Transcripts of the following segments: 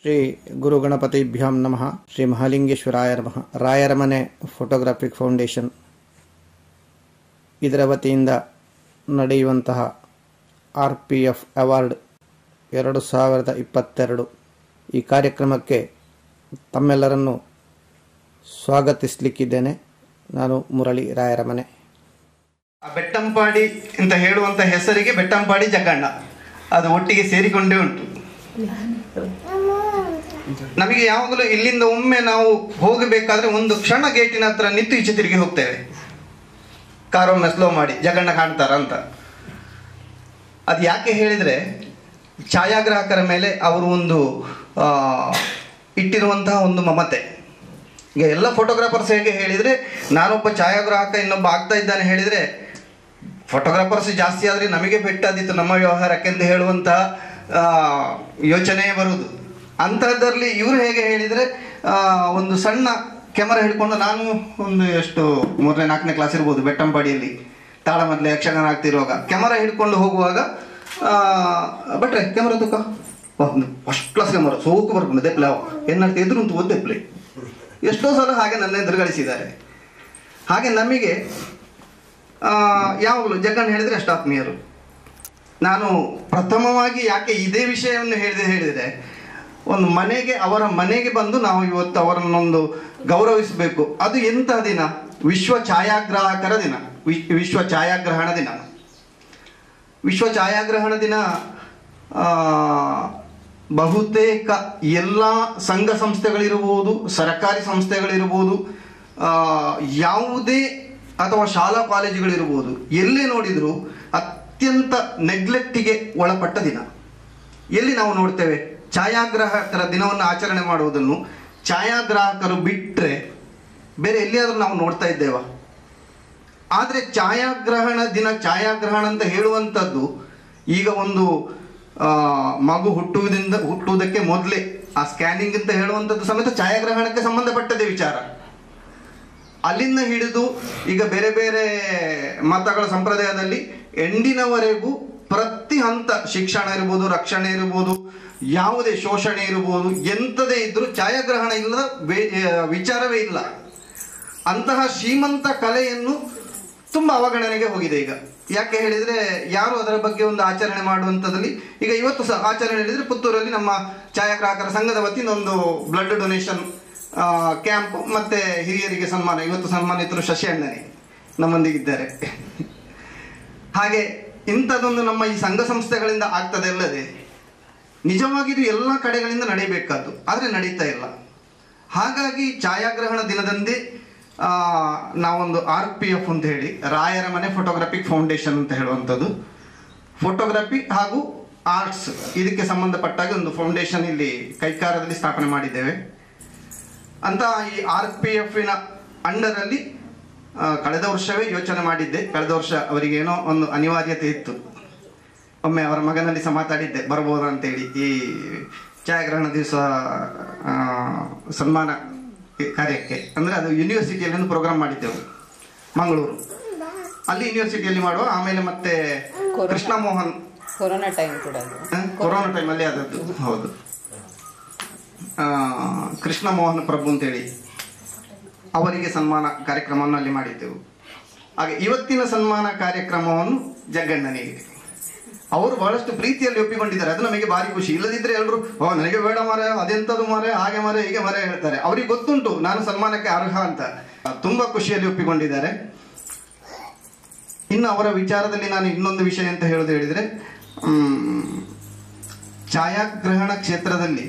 ಶ್ರೀ ಗುರು ಗಣಪತಿಭ್ಯಾಂ ನಮಃ ಶ್ರೀ ಮಹಾಲಿಂಗೇಶ್ವರಾಯ ನಮಃ ರಾಯರ ಮನೆ ಫೋಟೋಗ್ರಾಫಿಕ್ ಫೌಂಡೇಶನ್ ಇದರ ವತಿಯಿಂದ ನಡೆಯುವಂತಹ ಆರ್ ಪಿ ಎಫ್ ಅವಾರ್ಡ್ ಎರಡು ಸಾವಿರದ ಇಪ್ಪತ್ತೆರಡು ಈ ಕಾರ್ಯಕ್ರಮಕ್ಕೆ ತಮ್ಮೆಲ್ಲರನ್ನು ಸ್ವಾಗತಿಸಲಿಕ್ಕಿದ್ದೇನೆ ನಾನು ಮುರಳಿ ರಾಯರ ಮನೆ ಆ ಬೆಟ್ಟಂಪಾಡಿ ಅಂತ ಹೇಳುವಂತ ಹೆಸರಿಗೆ ಬೆಟ್ಟಂಪಾಡಿ ಜಗ್ಗಣ್ಣ ಅದು ಒಟ್ಟಿಗೆ ಸೇರಿಕೊಂಡೇ ಉಂಟು ನಮಗೆ ಯಾವಾಗಲೂ ಇಲ್ಲಿಂದ ಒಮ್ಮೆ ನಾವು ಹೋಗಬೇಕಾದ್ರೆ ಒಂದು ಕ್ಷಣ ಗೇಟಿನ ಹತ್ರ ನಿಂತು ಈಚೆ ತಿರುಗಿ ಹೋಗ್ತೇವೆ ಕಾರೊಮ್ಮೆ ಸ್ಲೋ ಮಾಡಿ ಜಗಣ್ಣ ಕಾಣ್ತಾರ ಅಂತ ಅದು ಯಾಕೆ ಹೇಳಿದ್ರೆ ಛಾಯಾಗ್ರಾಹಕರ ಮೇಲೆ ಅವರು ಒಂದು ಆ, ಇಟ್ಟಿರುವಂತಹ ಒಂದು ಮಮತೆ ಈಗ ಎಲ್ಲ ಫೋಟೋಗ್ರಾಫರ್ಸ್ ಹೇಗೆ ಹೇಳಿದ್ರೆ ನಾನೊಬ್ಬ ಛಾಯಾಗ್ರಾಹಕ ಇನ್ನೊಬ್ಬ ಆಗ್ತಾ ಇದ್ದಾನೆ ಹೇಳಿದ್ರೆ ಫೋಟೋಗ್ರಾಫರ್ಸ್ ಜಾಸ್ತಿ ಆದರೆ ನಮಗೆ ಪೆಟ್ಟಾದೀತು ನಮ್ಮ ವ್ಯವಹಾರಕ್ಕೆ ಎಂದು ಹೇಳುವಂತಹ ಆ, ಯೋಚನೆ ಬರುವುದು ಅಂಥದ್ರಲ್ಲಿ ಇವರು ಹೇಗೆ ಹೇಳಿದರೆ ಒಂದು ಸಣ್ಣ ಕ್ಯಾಮರಾ ಹಿಡ್ಕೊಂಡು ನಾನು ಒಂದು ಎಷ್ಟು ಮೂರನೇ ನಾಲ್ಕನೇ ಕ್ಲಾಸ್ ಇರ್ಬೋದು ಬೆಟ್ಟಂಪಾಡಿಯಲ್ಲಿ ತಾಳಮದ್ಲೆ ಯಕ್ಷಗಾನ ಆಗ್ತಿರುವಾಗ ಕ್ಯಾಮರಾ ಹಿಡ್ಕೊಂಡು ಹೋಗುವಾಗ ಆ, ಭಟ್ರೆ ಕ್ಯಾಮರಾ ತೂಕ ಒಂದು ಫಸ್ಟ್ ಕ್ಲಾಸ್ ಕ್ಯಾಮರಾ ಸೋಕು ಬರ್ಕೊಂಡು ದೆಪ್ಲೆ ಅವ ಏನಂತ ಎದುರು ಅಂತ ಓದ್ದೆಪ್ಲೆ ಎಷ್ಟೋ ಸಲ ಹಾಗೆ ನನ್ನ ಎದುರುಗಳಿಸಿದ್ದಾರೆ ಹಾಗೆ ನಮಗೆ ಆ, ಯಾವಾಗಲೂ ಜಗನ್ ಹೇಳಿದ್ರೆ ಅಷ್ಟು ಆತ್ಮೀಯರು ನಾನು ಪ್ರಥಮವಾಗಿ ಯಾಕೆ ಇದೇ ವಿಷಯವನ್ನು ಹೇಳಿದೆ ಹೇಳಿದರೆ ಒಂದು ಮನೆಗೆ ಅವರ ಮನೆಗೆ ಬಂದು ನಾವು ಇವತ್ತು ಅವರನ್ನೊಂದು ಗೌರವಿಸಬೇಕು ಅದು ಎಂಥ ದಿನ ವಿಶ್ವ ಛಾಯಾಗ್ರಾಹಕರ ದಿನ ವಿಶ್- ವಿಶ್ವ ಛಾಯಾಗ್ರಹಣ ದಿನ ವಿಶ್ವ ಛಾಯಾಗ್ರಹಣ ದಿನ ಆ, ಬಹುತೇಕ ಎಲ್ಲ ಸಂಘ ಸಂಸ್ಥೆಗಳಿರ್ಬೋದು ಸರ್ಕಾರಿ ಸಂಸ್ಥೆಗಳಿರ್ಬೋದು ಆ, ಯಾವುದೇ ಅಥವಾ ಶಾಲಾ ಕಾಲೇಜುಗಳಿರ್ಬೋದು ಎಲ್ಲೇ ನೋಡಿದರೂ ಅತ್ಯಂತ ನೆಗ್ಲೆಕ್ಟಿಗೆ ಒಳಪಟ್ಟ ದಿನ ಎಲ್ಲಿ ನಾವು ನೋಡ್ತೇವೆ ಛಾಯಾಗ್ರಾಹಕರ ದಿನವನ್ನು ಆಚರಣೆ ಮಾಡುವುದನ್ನು ಛಾಯಾಗ್ರಾಹಕರು ಬಿಟ್ಟರೆ ಬೇರೆ ಎಲ್ಲಿಯಾದರೂ ನಾವು ನೋಡ್ತಾ ಇದ್ದೇವಾ ಆದರೆ ಛಾಯಾಗ್ರಹಣ ದಿನ ಛಾಯಾಗ್ರಹಣ ಅಂತ ಹೇಳುವಂಥದ್ದು ಈಗ ಒಂದು ಆ, ಮಗು ಹುಟ್ಟುವುದರಿಂದ ಹುಟ್ಟುವುದಕ್ಕೆ ಮೊದಲೇ ಆ ಸ್ಕ್ಯಾನಿಂಗ್ ಅಂತ ಹೇಳುವಂಥದ್ದು ಸಮೇತ ಛಾಯಾಗ್ರಹಣಕ್ಕೆ ಸಂಬಂಧಪಟ್ಟದೇ ವಿಚಾರ ಅಲ್ಲಿಂದ ಹಿಡಿದು ಈಗ ಬೇರೆ ಬೇರೆ ಮತಗಳ ಸಂಪ್ರದಾಯದಲ್ಲಿ ಎಂಡಿನವರೆಗೂ ಪ್ರತಿ ಹಂತ ಶಿಕ್ಷಣ ಇರ್ಬೋದು ರಕ್ಷಣೆ ಇರ್ಬೋದು ಯಾವುದೇ ಶೋಷಣೆ ಇರ್ಬೋದು ಎಂಥದೇ ಇದ್ರೂ ಛಾಯಾಗ್ರಹಣ ಇಲ್ಲದ ವೇ- ಆ, ವಿಚಾರವೇ ಇಲ್ಲ ಅಂತಹ ಶ್ರೀಮಂತ ಕಲೆಯನ್ನು ತುಂಬ ಅವಗಣನೆಗೆ ಹೋಗಿದೆ ಈಗ ಯಾಕೆ ಹೇಳಿದ್ರೆ ಯಾರು ಅದರ ಬಗ್ಗೆ ಒಂದು ಆಚರಣೆ ಮಾಡುವಂಥದ್ದಲ್ಲಿ ಈಗ ಇವತ್ತು ಸಹ ಆಚರಣೆ ಹೇಳಿದ್ರೆ ಪುತ್ತೂರಲ್ಲಿ ನಮ್ಮ ಛಾಯಾಗ್ರಾಹಕರ ಸಂಘದ ವತಿಯಿಂದ ಒಂದು ಬ್ಲಡ್ ಡೊನೇಷನ್ ಕ್ಯಾಂಪ್ ಮತ್ತೆ ಹಿರಿಯರಿಗೆ ಸನ್ಮಾನ ಇವತ್ತು ಸನ್ಮಾನಿತರು ಶಶಿ ಅಣ್ಣನೇ ನಮ್ಮೊಂದಿಗಿದ್ದಾರೆ ಹಾಗೆ ಇಂಥದ್ದೊಂದು ನಮ್ಮ ಈ ಸಂಘ ಸಂಸ್ಥೆಗಳಿಂದ ಆಗ್ತದೆ ಅಲ್ಲದೆ ನಿಜವಾಗಿ ಇದು ಎಲ್ಲ ಕಡೆಗಳಿಂದ ನಡೆಯಬೇಕಾದ್ದು ಆದರೆ ನಡೀತಾ ಇಲ್ಲ ಹಾಗಾಗಿ ಛಾಯಾಗ್ರಹಣ ದಿನದಂದೇ ಆ, ನಾವೊಂದು ಆರ್ ಪಿ ಎಫ್ ಅಂತ ಹೇಳಿ ರಾಯರ ಮನೆ ಫೋಟೋಗ್ರಾಫಿಕ್ ಫೌಂಡೇಶನ್ ಅಂತ ಹೇಳುವಂಥದ್ದು ಫೋಟೋಗ್ರಫಿ ಹಾಗೂ ಆರ್ಟ್ಸ್ ಇದಕ್ಕೆ ಸಂಬಂಧಪಟ್ಟಾಗ ಒಂದು ಫೌಂಡೇಶನ್ ಇಲ್ಲಿ ಕೈಕಾರದಲ್ಲಿ ಸ್ಥಾಪನೆ ಮಾಡಿದ್ದೇವೆ ಅಂತ ಈ ಆರ್ ಪಿ ಎಫ್ನ ಅಂಡರಲ್ಲಿ ಆ, ಕಳೆದ ವರ್ಷವೇ ಯೋಚನೆ ಮಾಡಿದ್ದೆ ಕಳೆದ ವರ್ಷ ಅವರಿಗೆ ಏನೋ ಒಂದು ಅನಿವಾರ್ಯತೆ ಇತ್ತು ಒಮ್ಮೆ ಅವರ ಮಗನಲ್ಲಿ ಸಹ ಮಾತಾಡಿದ್ದೆ ಬರ್ಬೋದಾ ಅಂತೇಳಿ ಈ ಛಾಯಾಗ್ರಹಣ ದಿವಸ ಆ, ಸನ್ಮಾನ ಕಾರ್ಯಕ್ಕೆ ಅಂದರೆ ಅದು ಯೂನಿವರ್ಸಿಟಿಯಲ್ಲಿ ಒಂದು ಪ್ರೋಗ್ರಾಮ್ ಮಾಡಿದ್ದೆವು ಮಂಗಳೂರು ಅಲ್ಲಿ ಯೂನಿವರ್ಸಿಟಿಯಲ್ಲಿ ಮಾಡುವ ಆಮೇಲೆ ಮತ್ತೆ ಕೃಷ್ಣ ಮೋಹನ್ ಕೊರೋನಾ ಟೈಮ್ ಕೂಡ ಅದು ಹ? ಕೊರೋನಾ ಟೈಮಲ್ಲಿ ಆದದ್ದು ಹೌದು ಆ, ಕೃಷ್ಣ ಮೋಹನ್ ಪ್ರಭು ಅಂತೇಳಿ ಅವರಿಗೆ ಸನ್ಮಾನ ಕಾರ್ಯಕ್ರಮವನ್ನು ಅಲ್ಲಿ ಮಾಡಿದ್ದೆವು ಹಾಗೆ ಇವತ್ತಿನ ಸನ್ಮಾನ ಕಾರ್ಯಕ್ರಮವನ್ನು ಜಗ್ಗಣ್ಣನಿಗೆ ಅವರು ಬಹಳಷ್ಟು ಪ್ರೀತಿಯಲ್ಲಿ ಒಪ್ಪಿಕೊಂಡಿದ್ದಾರೆ ಅದು ನಮಗೆ ಭಾರಿ ಖುಷಿ ಇಲ್ಲದಿದ್ರೆ ಎಲ್ಲರೂ ಓ ನನಗೆ ಬೇಡ ಮಾರೆ ಅದೆಂಥದ್ದು ಮಾರೆ ಹಾಗೆ ಮಾರೆ ಹೀಗೆ ಮಾರೆ ಹೇಳ್ತಾರೆ ಅವರಿಗೆ ಗೊತ್ತುಂಟು ನಾನು ಸನ್ಮಾನಕ್ಕೆ ಅರ್ಹ ಅಂತ ತುಂಬಾ ಖುಷಿಯಲ್ಲಿ ಒಪ್ಪಿಕೊಂಡಿದ್ದಾರೆ ಇನ್ನು ಅವರ ವಿಚಾರದಲ್ಲಿ ನಾನು ಇನ್ನೊಂದು ವಿಷಯ ಅಂತ ಹೇಳೋದು ಹೇಳಿದ್ರೆ ಮ್, ಛಾಯಾಗ್ರಹಣ ಕ್ಷೇತ್ರದಲ್ಲಿ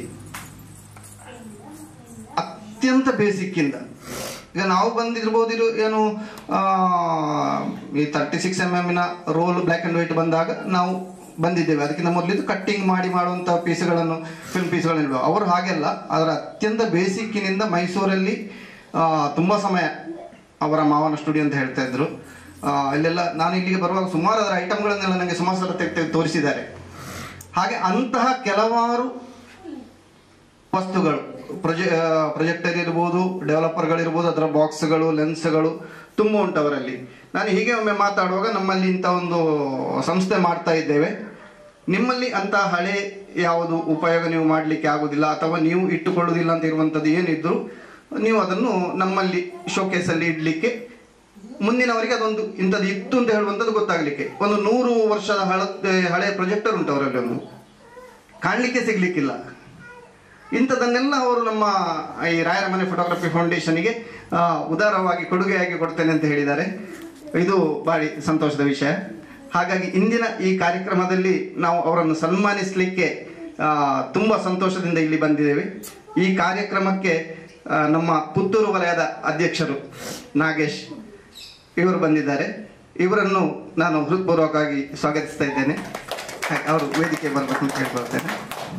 ಅತ್ಯಂತ ಬೇಸಿಕ್ ಇಂದ ಈಗ ನಾವು ಬಂದಿರ್ಬೋದು ಇದು ಏನು ಆ, ಈ ತರ್ಟಿ ಸಿಕ್ಸ್ ಎಮ್ ಎಮ್ನ ರೋಲ್ ಬ್ಲ್ಯಾಕ್ ಆ್ಯಂಡ್ ವೈಟ್ ಬಂದಾಗ ನಾವು ಬಂದಿದ್ದೇವೆ ಅದಕ್ಕಿಂತ ಮೊದಲಿದ್ದು ಕಟ್ಟಿಂಗ್ ಮಾಡಿ ಮಾಡುವಂಥ ಪೀಸ್ಗಳನ್ನು ಫಿಲ್ಮ್ ಪೀಸ್ಗಳನ್ನು ಅವರು ಹಾಗೆಲ್ಲ ಅದರ ಅತ್ಯಂತ ಬೇಸಿಕ್ಕಿನಿಂದ ಮೈಸೂರಲ್ಲಿ ಆ, ತುಂಬ ಸಮಯ ಅವರ ಮಾವನ ಸ್ಟುಡಿಯೋ ಅಂತ ಹೇಳ್ತಾ ಇದ್ರು ಆ, ಇಲ್ಲೆಲ್ಲ ನಾನು ಇಲ್ಲಿಗೆ ಬರುವಾಗ ಸುಮಾರು ಅದರ ಐಟಮ್ಗಳನ್ನೆಲ್ಲ ನನಗೆ ಸುಮಾರು ಸಲ ತೆಗ್ದು ತೆಗ್ದು ತೋರಿಸಿದ್ದಾರೆ ಹಾಗೆ ಅಂತಹ ಕೆಲವಾರು ವಸ್ತುಗಳು ಪ್ರೊಜೆ ಪ್ರೊಜೆಕ್ಟರ್ ಇರ್ಬೋದು ಡೆವಲಪರ್ಗಳಿರ್ಬೋದು ಅದರ ಬಾಕ್ಸ್ಗಳು ಲೆನ್ಸ್ಗಳು ತುಂಬ ಉಂಟು ಅವರಲ್ಲಿ ನಾನು ಹೀಗೆ ಒಮ್ಮೆ ಮಾತಾಡುವಾಗ ನಮ್ಮಲ್ಲಿ ಇಂಥ ಒಂದು ಸಂಸ್ಥೆ ಮಾಡ್ತಾ ಇದ್ದೇವೆ ನಿಮ್ಮಲ್ಲಿ ಅಂತ ಹಳೆ ಯಾವುದು ಉಪಯೋಗ ನೀವು ಮಾಡಲಿಕ್ಕೆ ಆಗುದಿಲ್ಲ ಅಥವಾ ನೀವು ಇಟ್ಟುಕೊಳ್ಳುವುದಿಲ್ಲ ಅಂತ ಇರುವಂಥದ್ದು ಏನಿದ್ರು ನೀವು ಅದನ್ನು ನಮ್ಮಲ್ಲಿ ಶೋಕೇಸಲ್ಲಿ ಇಡಲಿಕ್ಕೆ ಮುಂದಿನವರಿಗೆ ಅದೊಂದು ಇಂಥದ್ದು ಇತ್ತು ಅಂತ ಹೇಳುವಂಥದ್ದು ಗೊತ್ತಾಗಲಿಕ್ಕೆ ಒಂದು ನೂರು ವರ್ಷದ ಹಳ ಹಳೆಯ ಪ್ರೊಜೆಕ್ಟರ್ ಉಂಟು ಅವರಲ್ಲಿ ಒಂದು ಕಾಣಲಿಕ್ಕೆ ಸಿಗ್ಲಿಕ್ಕಿಲ್ಲ ಇಂಥದನ್ನೆಲ್ಲ ಅವರು ನಮ್ಮ ಈ ರಾಯರ ಮನೆ ಫೋಟೋಗ್ರಫಿ ಫೌಂಡೇಶನ್ಗೆ ಆ, ಉದಾರವಾಗಿ ಕೊಡುಗೆಯಾಗಿ ಕೊಡ್ತೇನೆ ಅಂತ ಹೇಳಿದ್ದಾರೆ ಇದು ಭಾರಿ ಸಂತೋಷದ ವಿಷಯ ಹಾಗಾಗಿ ಇಂದಿನ ಈ ಕಾರ್ಯಕ್ರಮದಲ್ಲಿ ನಾವು ಅವರನ್ನು ಸನ್ಮಾನಿಸಲಿಕ್ಕೆ ಆ, ತುಂಬ ಸಂತೋಷದಿಂದ ಇಲ್ಲಿ ಬಂದಿದ್ದೇವೆ ಈ ಕಾರ್ಯಕ್ರಮಕ್ಕೆ ಆ, ನಮ್ಮ ಪುತ್ತೂರು ವಲಯದ ಅಧ್ಯಕ್ಷರು ನಾಗೇಶ್ ಇವರು ಬಂದಿದ್ದಾರೆ ಇವರನ್ನು ನಾನು ಹೃತ್ಪೂರ್ವಕವಾಗಿ ಸ್ವಾಗತಿಸ್ತಾ ಇದ್ದೇನೆ ಹಾಗೆ ಅವರು ವೇದಿಕೆ ಬರಬೇಕು ಅಂತ ಕೇಳ್ಕೊಳ್ತೇನೆ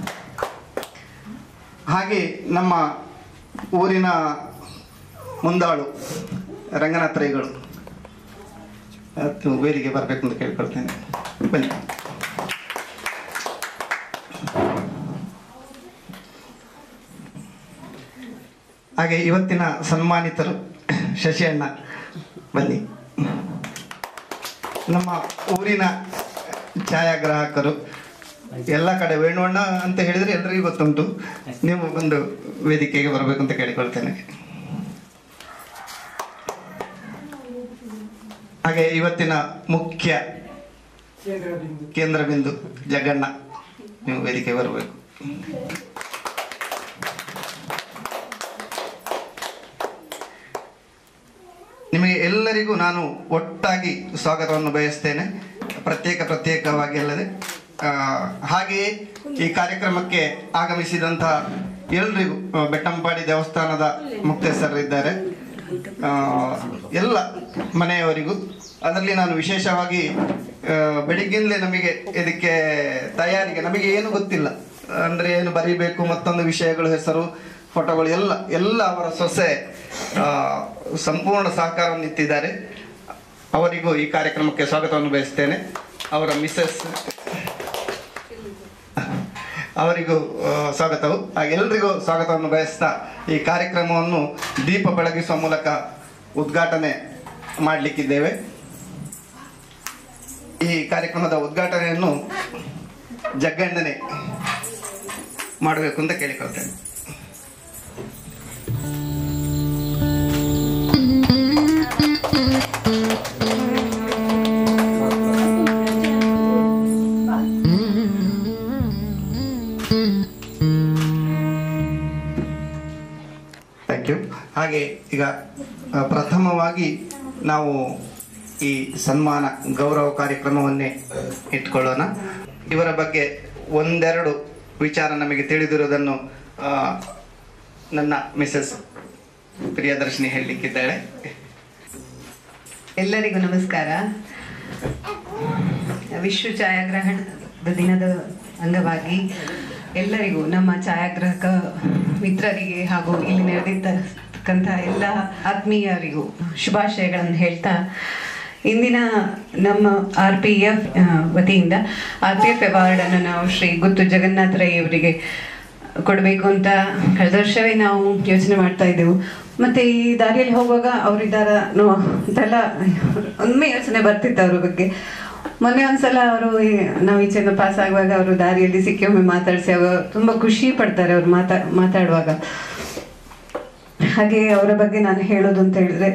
ಹಾಗೆ ನಮ್ಮ ಊರಿನ ಮುಂದಾಳು ರಂಗನಾಥ ರೈಗಳು ಅದು ವೇದಿಕೆ ಬರಬೇಕು ಅಂತ ಕೇಳ್ಕೊಳ್ತೇನೆ ಬನ್ನಿ ಹಾಗೆ ಇವತ್ತಿನ ಸನ್ಮಾನಿತರು ಶಶಿ ಅಣ್ಣ ಬನ್ನಿ ನಮ್ಮ ಊರಿನ ಛಾಯಾಗ್ರಾಹಕರು ಎಲ್ಲ ಕಡೆ ವೇಣುವಣ್ಣ ಅಂತ ಹೇಳಿದ್ರೆ ಎಲ್ಲರಿಗೂ ಗೊತ್ತುಂಟು ನೀವು ಒಂದು ವೇದಿಕೆಗೆ ಬರಬೇಕು ಅಂತ ಕೇಳಿಕೊಳ್ತೇನೆ ಹಾಗೆ ಇವತ್ತಿನ ಮುಖ್ಯ ಕೇಂದ್ರ ಬಿಂದು ಜಗಣ್ಣ ನೀವು ವೇದಿಕೆ ಬರಬೇಕು ನಿಮಗೆ ಎಲ್ಲರಿಗೂ ನಾನು ಒಟ್ಟಾಗಿ ಸ್ವಾಗತವನ್ನು ಬಯಸ್ತೇನೆ ಪ್ರತ್ಯೇಕ ಪ್ರತ್ಯೇಕವಾಗಿ ಅಲ್ಲದೆ ಆ, ಹಾಗೆಯೇ ಈ ಕಾರ್ಯಕ್ರಮಕ್ಕೆ ಆಗಮಿಸಿದಂತಹ ಎಲ್ರಿಗೂ ಆ, ಬೆಟ್ಟಂಪಾಡಿ ದೇವಸ್ಥಾನದ ಮುಕ್ತೇಶ್ವರರಿದ್ದಾರೆ ಆ, ಎಲ್ಲ ಮನೆಯವರಿಗೂ ಅದರಲ್ಲಿ ನಾನು ವಿಶೇಷವಾಗಿ ಆ, ಬೆಳಿಗ್ಗಿಂದಲೇ ನಮಗೆ ಇದಕ್ಕೆ ತಯಾರಿಗೆ ನಮಗೆ ಏನು ಗೊತ್ತಿಲ್ಲ ಅಂದ್ರೆ ಏನು ಬರೀಬೇಕು ಮತ್ತೊಂದು ವಿಷಯಗಳು ಹೆಸರು ಫೋಟೋಗಳು ಎಲ್ಲ ಎಲ್ಲ ಅವರ ಸೊಸೆ ಆ, ಸಂಪೂರ್ಣ ಸಹಕಾರವನ್ನು ನಿಂತಿದ್ದಾರೆ ಅವರಿಗೂ ಈ ಕಾರ್ಯಕ್ರಮಕ್ಕೆ ಸ್ವಾಗತವನ್ನು ಬಯಸ್ತೇನೆ ಅವರ ಮಿಸಸ್ ಅವರಿಗೂ ಆ, ಸ್ವಾಗತವು ಹಾಗೆ ಎಲ್ರಿಗೂ ಸ್ವಾಗತವನ್ನು ಬಯಸ್ತಾ ಈ ಕಾರ್ಯಕ್ರಮವನ್ನು ದೀಪ ಬೆಳಗಿಸುವ ಮೂಲಕ ಉದ್ಘಾಟನೆ ಮಾಡಲಿಕ್ಕಿದ್ದೇವೆ ಈ ಕಾರ್ಯಕ್ರಮದ ಉದ್ಘಾಟನೆಯನ್ನು ಜಗ್ಗಣ್ಣನೆ ಮಾಡಬೇಕು ಅಂತ ಕೇಳಿಕೊಳ್ತೇನೆ ಥ್ಯಾಂಕ್ ಯು ಹಾಗೆ ಈಗ ಆ, ಪ್ರಥಮವಾಗಿ ನಾವು ಈ ಸನ್ಮಾನ ಗೌರವ ಕಾರ್ಯಕ್ರಮವನ್ನೇ ಇಟ್ಕೊಳ್ಳೋಣ ಇವರ ಬಗ್ಗೆ ಒಂದೆರಡು ವಿಚಾರ ನಮಗೆ ತಿಳಿದಿರುವುದನ್ನು ಆ, ನನ್ನ ಮಿಸಸ್ ಪ್ರಿಯದರ್ಶಿನಿ ಹೇಳಲಿಕ್ಕಿದ್ದಾಳೆ ಎಲ್ಲರಿಗೂ ನಮಸ್ಕಾರ ವಿಶ್ವ ಛಾಯಾಗ್ರಹಣದ ದಿನದ ಅಂಗವಾಗಿ ಎಲ್ಲರಿಗೂ ನಮ್ಮ ಛಾಯಾಗ್ರಾಹಕ ಮಿತ್ರರಿಗೆ ಹಾಗೂ ಇಲ್ಲಿ ನಡೆದಿರ್ತಕ್ಕಂಥ ಎಲ್ಲ ಆತ್ಮೀಯರಿಗೂ ಶುಭಾಶಯಗಳನ್ನು ಹೇಳ್ತಾ ಇಂದಿನ ನಮ್ಮ ಆರ್ ಪಿ ಎಫ್ ವತಿಯಿಂದ ಆರ್ ಪಿ ಎಫ್ ಅವಾರ್ಡನ್ನು ನಾವು ಶ್ರೀ ಗುತ್ತು ಜಗನ್ನಾಥ ರೈ ಅವರಿಗೆ ಕೊಡಬೇಕು ಅಂತ ಕಳೆದ ವರ್ಷವೇ ನಾವು ಯೋಚನೆ ಮಾಡ್ತಾ ಇದ್ದೆವು ಮತ್ತೆ ಈ ದಾರಿಯಲ್ಲಿ ಹೋಗುವಾಗ ಅವರಿದ್ದಾರ ಅಂತೆಲ್ಲ ಒಮ್ಮೆ ಯೋಚನೆ ಬರ್ತಿತ್ತು ಅವ್ರ ಬಗ್ಗೆ ಮೊನ್ನೆ ಒಂದ್ಸಲ ಅವರು ನಾವು ಈಚೆಯಿಂದ ಪಾಸ್ ಆಗುವಾಗ ಅವರು ದಾರಿಯಲ್ಲಿ ಸಿಕ್ಕಿ ಒಮ್ಮೆ ಮಾತಾಡಿಸಿ ಅವಾಗ ತುಂಬಾ ಖುಷಿ ಪಡ್ತಾರೆ ಅವ್ರು ಮಾತಾ ಮಾತಾಡುವಾಗ ಹಾಗೆ ಅವರ ಬಗ್ಗೆ ನಾನು ಹೇಳೋದು ಅಂತ ಹೇಳಿದ್ರೆ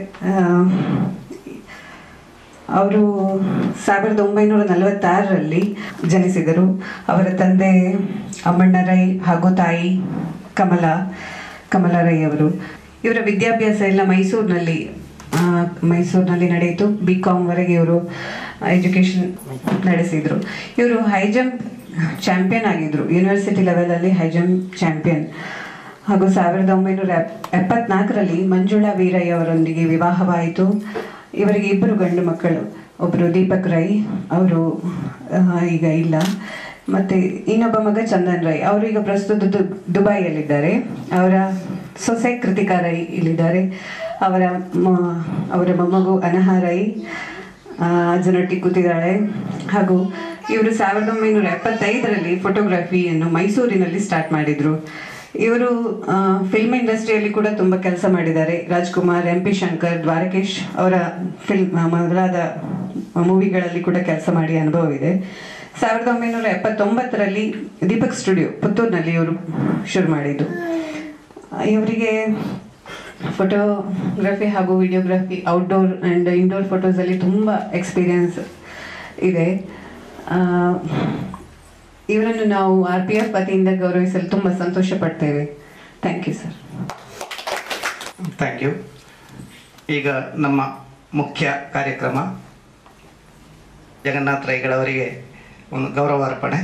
ಅವರು ಸಾವಿರದ ಒಂಬೈನೂರ ನಲವತ್ತಾರರಲ್ಲಿ ಜನಿಸಿದರು ಅವರ ತಂದೆ ಅಮ್ಮಣ್ಣ ರೈ ಹಾಗೂ ತಾಯಿ ಕಮಲ ಕಮಲ ರೈ ಅವರು ಇವರ ವಿದ್ಯಾಭ್ಯಾಸ ಎಲ್ಲ ಮೈಸೂರಿನಲ್ಲಿ ಆ, ಮೈಸೂರಿನಲ್ಲಿ ನಡೆಯಿತು ಬಿ ಕಾಮ್ವರೆಗೆ ಇವರು ಎಜುಕೇಷನ್ ನಡೆಸಿದರು ಇವರು ಹೈ ಜಂಪ್ ಚಾಂಪಿಯನ್ ಆಗಿದ್ರು ಯೂನಿವರ್ಸಿಟಿ ಲೆವೆಲಲ್ಲಿ ಹೈ ಜಂಪ್ ಚಾಂಪಿಯನ್ ಹಾಗೂ ಸಾವಿರದ ಒಂಬೈನೂರ ಎಪ್- ಎಪ್ಪತ್ನಾಲ್ಕರಲ್ಲಿ ಮಂಜುಳಾ ವೀರಯ್ಯ ಅವರೊಂದಿಗೆ ವಿವಾಹವಾಯಿತು ಇವರಿಗೆ ಇಬ್ಬರು ಗಂಡು ಮಕ್ಕಳು ಒಬ್ಬರು ದೀಪಕ್ ರೈ ಅವರು ಈಗ ಇಲ್ಲ ಮತ್ತೆ ಇನ್ನೊಬ್ಬ ಮಗ ಚಂದನ್ ರೈ ಅವರು ಈಗ ಪ್ರಸ್ತುತ ದು- ದುಬೈಯಲ್ಲಿದ್ದಾರೆ ಅವರ ಸೊಸೆ ಕೃತಿಕಾ ರೈ ಇಲ್ಲಿದ್ದಾರೆ ಅವರ ಮ- ಅವರ ಮೊಮ್ಮಗು ಅನಹಾ ರೈ ಆ, ಅಜ್ಜನೊಟ್ಟಿಗೆ ಕೂತಿದ್ದಾಳೆ ಹಾಗೂ ಇವರು ಸಾವಿರದ ಒಂಬೈನೂರ ಎಪ್ಪತ್ತೈದರಲ್ಲಿ ಫೋಟೋಗ್ರಫಿಯನ್ನು ಮೈಸೂರಿನಲ್ಲಿ ಸ್ಟಾರ್ಟ್ ಮಾಡಿದ್ರು ಇವರು ಫಿಲ್ಮ್ ಇಂಡಸ್ಟ್ರಿಯಲ್ಲಿ ಕೂಡ ತುಂಬ ಕೆಲಸ ಮಾಡಿದ್ದಾರೆ ರಾಜ್ಕುಮಾರ್ ಎಂ ಪಿ ಶಂಕರ್ ದ್ವಾರಕೇಶ್ ಅವರ ಫಿಲ್ಮ್ ಮೊದಲಾದ ಮೂವಿಗಳಲ್ಲಿ ಕೂಡ ಕೆಲಸ ಮಾಡಿ ಅನುಭವ ಇದೆ ಸಾವಿರದ ಒಂಬೈನೂರ ಎಪ್ಪತ್ತೊಂಬತ್ತರಲ್ಲಿ ದೀಪಕ್ ಸ್ಟುಡಿಯೋ ಪುತ್ತೂರಿನಲ್ಲಿ ಇವರು ಶುರು ಮಾಡಿದ್ದು ಇವರಿಗೆ ಫೋಟೋಗ್ರಫಿ ಹಾಗೂ ವಿಡಿಯೋಗ್ರಫಿ ಔಟ್ಡೋರ್ ಆ್ಯಂಡ್ ಇಂಡೋರ್ ಫೋಟೋಸಲ್ಲಿ ತುಂಬ ಎಕ್ಸ್ಪೀರಿಯನ್ಸ್ ಇದೆ ಆ, ಇವರನ್ನು ನಾವು ಆರ್ ಪಿ ಎಫ್ ವತಿಯಿಂದ ಗೌರವಿಸಲು ತುಂಬ ಸಂತೋಷ ಪಡ್ತೇವೆ thank you sir thank you ಈಗ ನಮ್ಮ ಮುಖ್ಯ ಕಾರ್ಯಕ್ರಮ ಜಗನ್ನಾಥ ರೈಗಳವರಿಗೆ ಒಂದು ಗೌರವಾರ್ಪಣೆ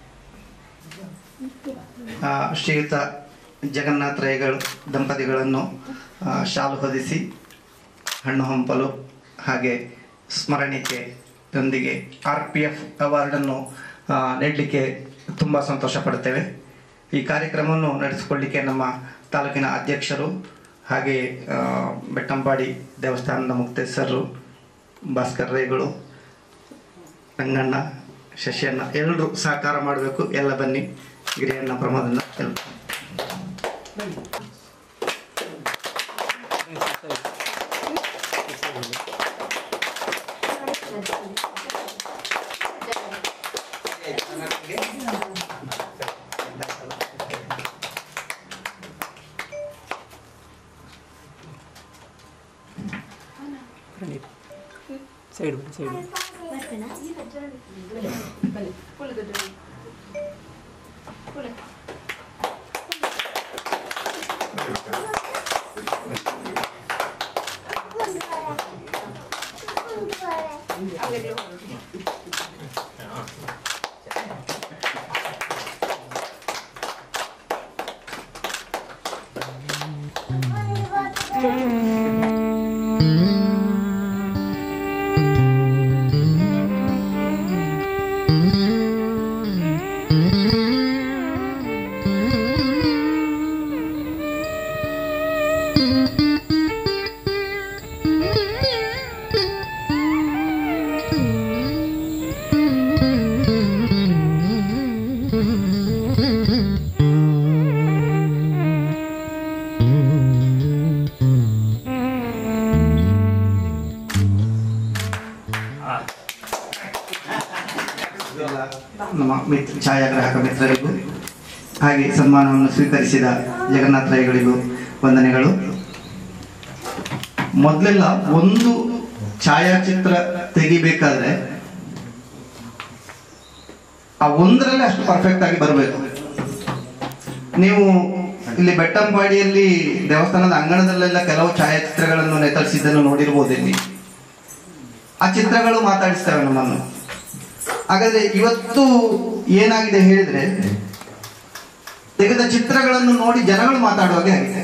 ಆ, ಶ್ರೀಯುತ ಜಗನ್ನಾಥ ರೈಗಳು ದಂಪತಿಗಳನ್ನು ಆ, ಶಾಲು ಹೊದಿಸಿ ಹಣ್ಣು ಹಂಪಲು ಹಾಗೆ ಸ್ಮರಣಿಕೆಯೊಂದಿಗೆ ಆರ್ ಪಿ ಎಫ್ ಅವಾರ್ಡನ್ನು ಆ, ನೀಡಲಿಕ್ಕೆ ತುಂಬ ಸಂತೋಷ ಪಡುತ್ತೇವೆ ಈ ಕಾರ್ಯಕ್ರಮವನ್ನು ನಡೆಸಿಕೊಳ್ಳಿಕ್ಕೆ ನಮ್ಮ ತಾಲೂಕಿನ ಅಧ್ಯಕ್ಷರು ಹಾಗೆ ಆ, ಬೆಟ್ಟಂಪಾಡಿ ದೇವಸ್ಥಾನದ ಮುಕ್ತೇಶ್ವರರು ಭಾಸ್ಕರ್ ರೈಗಳು ರಂಗಣ್ಣ ಶಶಿಯಣ್ಣ ಎಲ್ಲರೂ ಸಹಕಾರ ಮಾಡಬೇಕು ಎಲ್ಲ ಬನ್ನಿ ಗಿರಿಯಣ್ಣ ಪ್ರಮೋದನ್ನ ಎಲ್ಲ ಸೈಡ್ ಬನ್ನಿ ಸೈಡ್ ನಮ್ಮ ಮಿತ್ರ ಛಾಯಾಗ್ರಾಹಕ ಮಿತ್ರರಿಗೂ ಹಾಗೆ ಸನ್ಮಾನವನ್ನು ಸ್ವೀಕರಿಸಿದ ಜಗನ್ನಾಥ ರೈಗಳಿಗೂ ವಂದನೆಗಳು ಮೊದಲೆಲ್ಲ ಒಂದು ಛಾಯಾಚಿತ್ರ ತೆಗಿಬೇಕಾದ್ರೆ ಆ ಒಂದರಲ್ಲೇ ಅಷ್ಟು ಪರ್ಫೆಕ್ಟ್ ಆಗಿ ಬರಬೇಕು ನೀವು ಇಲ್ಲಿ ಬೆಟ್ಟಂಪಾಡಿಯಲ್ಲಿ ದೇವಸ್ಥಾನದ ಅಂಗಣದಲ್ಲೆಲ್ಲ ಕೆಲವು ಛಾಯಾಚಿತ್ರಗಳನ್ನು ನೇತರಿಸಿದ್ದನ್ನು ನೋಡಿರ್ಬೋದು ಇಲ್ಲಿ ಆ ಚಿತ್ರಗಳು ಮಾತಾಡಿಸ್ತವೆ ನಮ್ಮನ್ನು ಹಾಗಾದ್ರೆ ಇವತ್ತು ಏನಾಗಿದೆ ಹೇಳಿದ್ರೆ ತೆಗೆದ ಚಿತ್ರಗಳನ್ನು ನೋಡಿ ಜನಗಳು ಮಾತಾಡುವಾಗೆ ಆಗಿದೆ